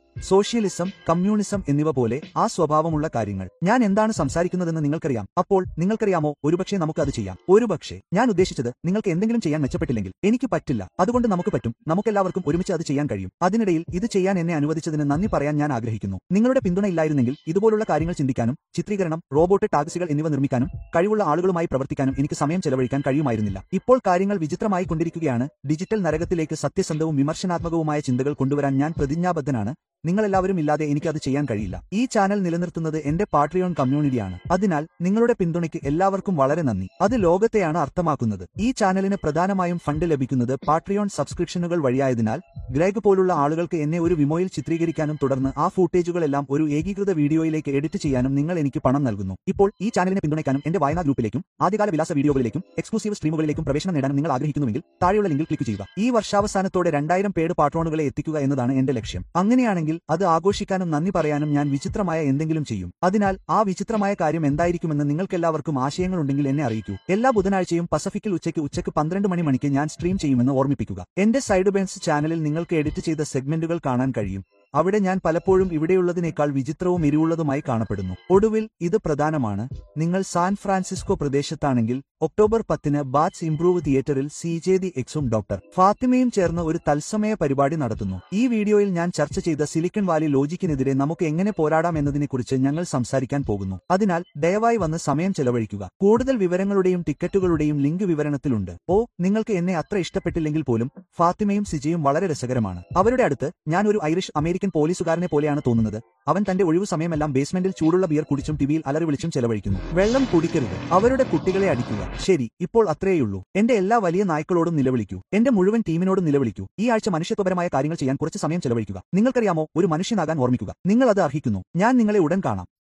Speaker 2: സോഷ്യലിസം കമ്മ്യൂണിസം എന്നിവ പോലെ ആ സ്വഭാവമുള്ള കാര്യങ്ങൾ ഞാൻ എന്താണ് സംസാരിക്കുന്നതെന്ന് നിങ്ങൾക്കറിയാം അപ്പോൾ നിങ്ങൾക്കറിയാമോ ഒരുപക്ഷെ നമുക്ക് അത് ചെയ്യാം ഒരുപക്ഷെ ഞാൻ ഉദ്ദേശിച്ചത് നിങ്ങൾക്ക് എന്തെങ്കിലും ചെയ്യാൻ മെച്ചപ്പെട്ടില്ലെങ്കിൽ എനിക്ക് പറ്റില്ല അതുകൊണ്ട് നമുക്ക് പറ്റും നമുക്കെല്ലാവർക്കും ഒരുമിച്ച് അത് ചെയ്യാൻ കഴിയും അതിനിടയിൽ ഇത് ചെയ്യാൻ എന്നെ അനുവദിച്ചതിന് നന്ദി പറയാൻ ഞാൻ ആഗ്രഹിക്കുന്നു നിങ്ങളുടെ പിന്തുണ ഇല്ലായിരുന്നെങ്കിൽ ഇതുപോലുള്ള കാര്യങ്ങൾ ചിന്തിക്കാനും ചിത്രീകരണം റോബോട്ട് ടാക്സികൾ എന്നിവ നിർമ്മിക്കാനും കഴിവുള്ള ആളുകളുമായി പ്രവർത്തിക്കാനും എനിക്ക് സമയം ചെലവഴിക്കാൻ കഴിയുമായിരുന്നില്ല ഇപ്പോൾ കാര്യങ്ങൾ വിചിത്രമായി കൊണ്ടിരിക്കുകയാണ് ഡിജിറ്റൽ നരകത്തിലേക്ക് സത്യസന്ധവും വിമർശനാത്മകവുമായ ചിന്തകൾ കൊണ്ടുവരാൻ ഞാൻ പ്രതിജ്ഞാബദ്ധനാണ് നിങ്ങളെല്ലാവരും ഇല്ലാതെ എനിക്ക് അത് ചെയ്യാൻ കഴിയില്ല ഈ ചാനൽ നിലനിർത്തുന്നത് എന്റെ പാട്രിയോൺ കമ്മ്യൂണിറ്റിയാണ് അതിനാൽ നിങ്ങളുടെ പിന്തുണയ്ക്ക് എല്ലാവർക്കും വളരെ നന്ദി അത് ലോകത്തെയാണ് അർത്ഥമാക്കുന്നത് ഈ ചാനലിന് പ്രധാനമായും ഫണ്ട് ലഭിക്കുന്നത് പാട്രിയോൺ സബ്സ്ക്രിപ്ഷനുകൾ വഴിയായതിനാൽ ഗ്രേഗ് പോലുള്ള ആളുകൾക്ക് എന്നെ ഒരു വിമോയിൽ ചിത്രീകരിക്കാനും തുടർന്ന് ആ ഫൂട്ടേജുകളെല്ലാം ഒരു ഏകീകൃത വീഡിയോയിലേക്ക് എഡിറ്റ് ചെയ്യാനും നിങ്ങൾ എനിക്ക് പണം നൽകുന്നു ഇപ്പോൾ ഈ ചാനലിനെ പിന്തുണയ്ക്കാനും എന്റെ വായനാ ഗ്രൂപ്പിലേക്കും ആദ്യകാല വിലാസ വീഡിയോകളിലേക്കും എക്സ്ക്ലൂസീവ് സ്ട്രീമുകളിലേക്കും പ്രവേശനം നേടാനും നിങ്ങൾ ആഗ്രഹിക്കുന്നുവെങ്കിൽ താഴെയുള്ള ലിങ്കിൽ ക്ലിക്ക് ചെയ്യുക ഈ വർഷാവസാനത്തോടെ രണ്ടായിരം പേഡ് പാട്രോണുകളെ എത്തിക്കുക എന്നതാണ് എന്റെ ലക്ഷ്യം അങ്ങനെയാണെങ്കിൽ അത് ആഘോഷിക്കാനും നന്ദി പറയാനും ഞാൻ വിചിത്രമായ എന്തെങ്കിലും ചെയ്യും അതിനാൽ ആ വിചിത്രമായ കാര്യം എന്തായിരിക്കുമെന്ന് നിങ്ങൾക്കെല്ലാവർക്കും ആശയങ്ങളുണ്ടെങ്കിൽ എന്നെ അറിയിക്കൂ എല്ലാ ബുധനാഴ്ചയും പസഫിക്കിൽ ഉച്ചയ്ക്ക് ഉച്ചയ്ക്ക് പന്ത്രണ്ട് മണി മണിക്ക് ഞാൻ സ്ട്രീം ചെയ്യുമെന്ന് ഓർമ്മിപ്പിക്കുക എന്റെ സൈഡ് ബെൻസ് ചാനലിൽ നിങ്ങൾക്ക് എഡിറ്റ് ചെയ്ത സെഗ്മെന്റുകൾ കാണാൻ കഴിയും അവിടെ ഞാൻ പലപ്പോഴും ഇവിടെയുള്ളതിനേക്കാൾ വിചിത്രവും എരിവുള്ളതുമായി കാണപ്പെടുന്നു ഒടുവിൽ ഇത് പ്രധാനമാണ് നിങ്ങൾ സാൻ ഫ്രാൻസിസ്കോ പ്രദേശത്താണെങ്കിൽ ഒക്ടോബർ പത്തിന് ബാറ്റ്സ് ഇംപ്രൂവ് തിയേറ്ററിൽ സി ജെ ദി എക്സും ഡോക്ടർ ഫാത്തിമയും ചേർന്ന് ഒരു തത്സമയ പരിപാടി നടത്തുന്നു ഈ വീഡിയോയിൽ ഞാൻ ചർച്ച ചെയ്ത സിലിക്കൺ വാലി ലോജിക്കിനെതിരെ നമുക്ക് എങ്ങനെ പോരാടാം എന്നതിനെക്കുറിച്ച് ഞങ്ങൾ സംസാരിക്കാൻ പോകുന്നു അതിനാൽ ദയവായി വന്ന് സമയം ചെലവഴിക്കുക കൂടുതൽ വിവരങ്ങളുടെയും ടിക്കറ്റുകളുടെയും ലിങ്ക് വിവരണത്തിലുണ്ട് ഓ നിങ്ങൾക്ക് എന്നെ അത്ര ഇഷ്ടപ്പെട്ടില്ലെങ്കിൽ പോലും ഫാത്തിമയും സിജയും വളരെ രസകരമാണ് അവരുടെ അടുത്ത് ഞാൻ ഒരു ഐറിഷ് അമേരിക്കൻ പോലീസുകാരനെ പോലെയാണ് തോന്നുന്നത് അവൻ തന്റെ ഒഴിവു സമയമെല്ലാം ബേസ്മെന്റിൽ ചൂടുള്ള ബിയർ കുടിച്ചും ടിവിയിൽ അലറി വിളിച്ചും ചെലവഴിക്കുന്നു വെള്ളം കുടിക്കരുത് അവരുടെ കുട്ടികളെ അടിക്കുക ശരി ഇപ്പോൾ അത്രയേയുള്ളൂ എന്റെ എല്ലാ വലിയ നായ്ക്കളോടും നിലവിളിക്കൂ എന്റെ മുഴുവൻ ടീമിനോടും നിലവിളിക്കൂ ഈ ആഴ്ച മനുഷ്യത്വപരമായ കാര്യങ്ങൾ ചെയ്യാൻ കുറച്ച് സമയം ചെലവഴിക്കുക നിങ്ങൾക്കറിയാമോ ഒരു മനുഷ്യനാകാൻ ഓർമ്മിക്കുക നിങ്ങൾ അത് അർഹിക്കുന്നു ഞാൻ നിങ്ങളെ ഉടൻ കാണാം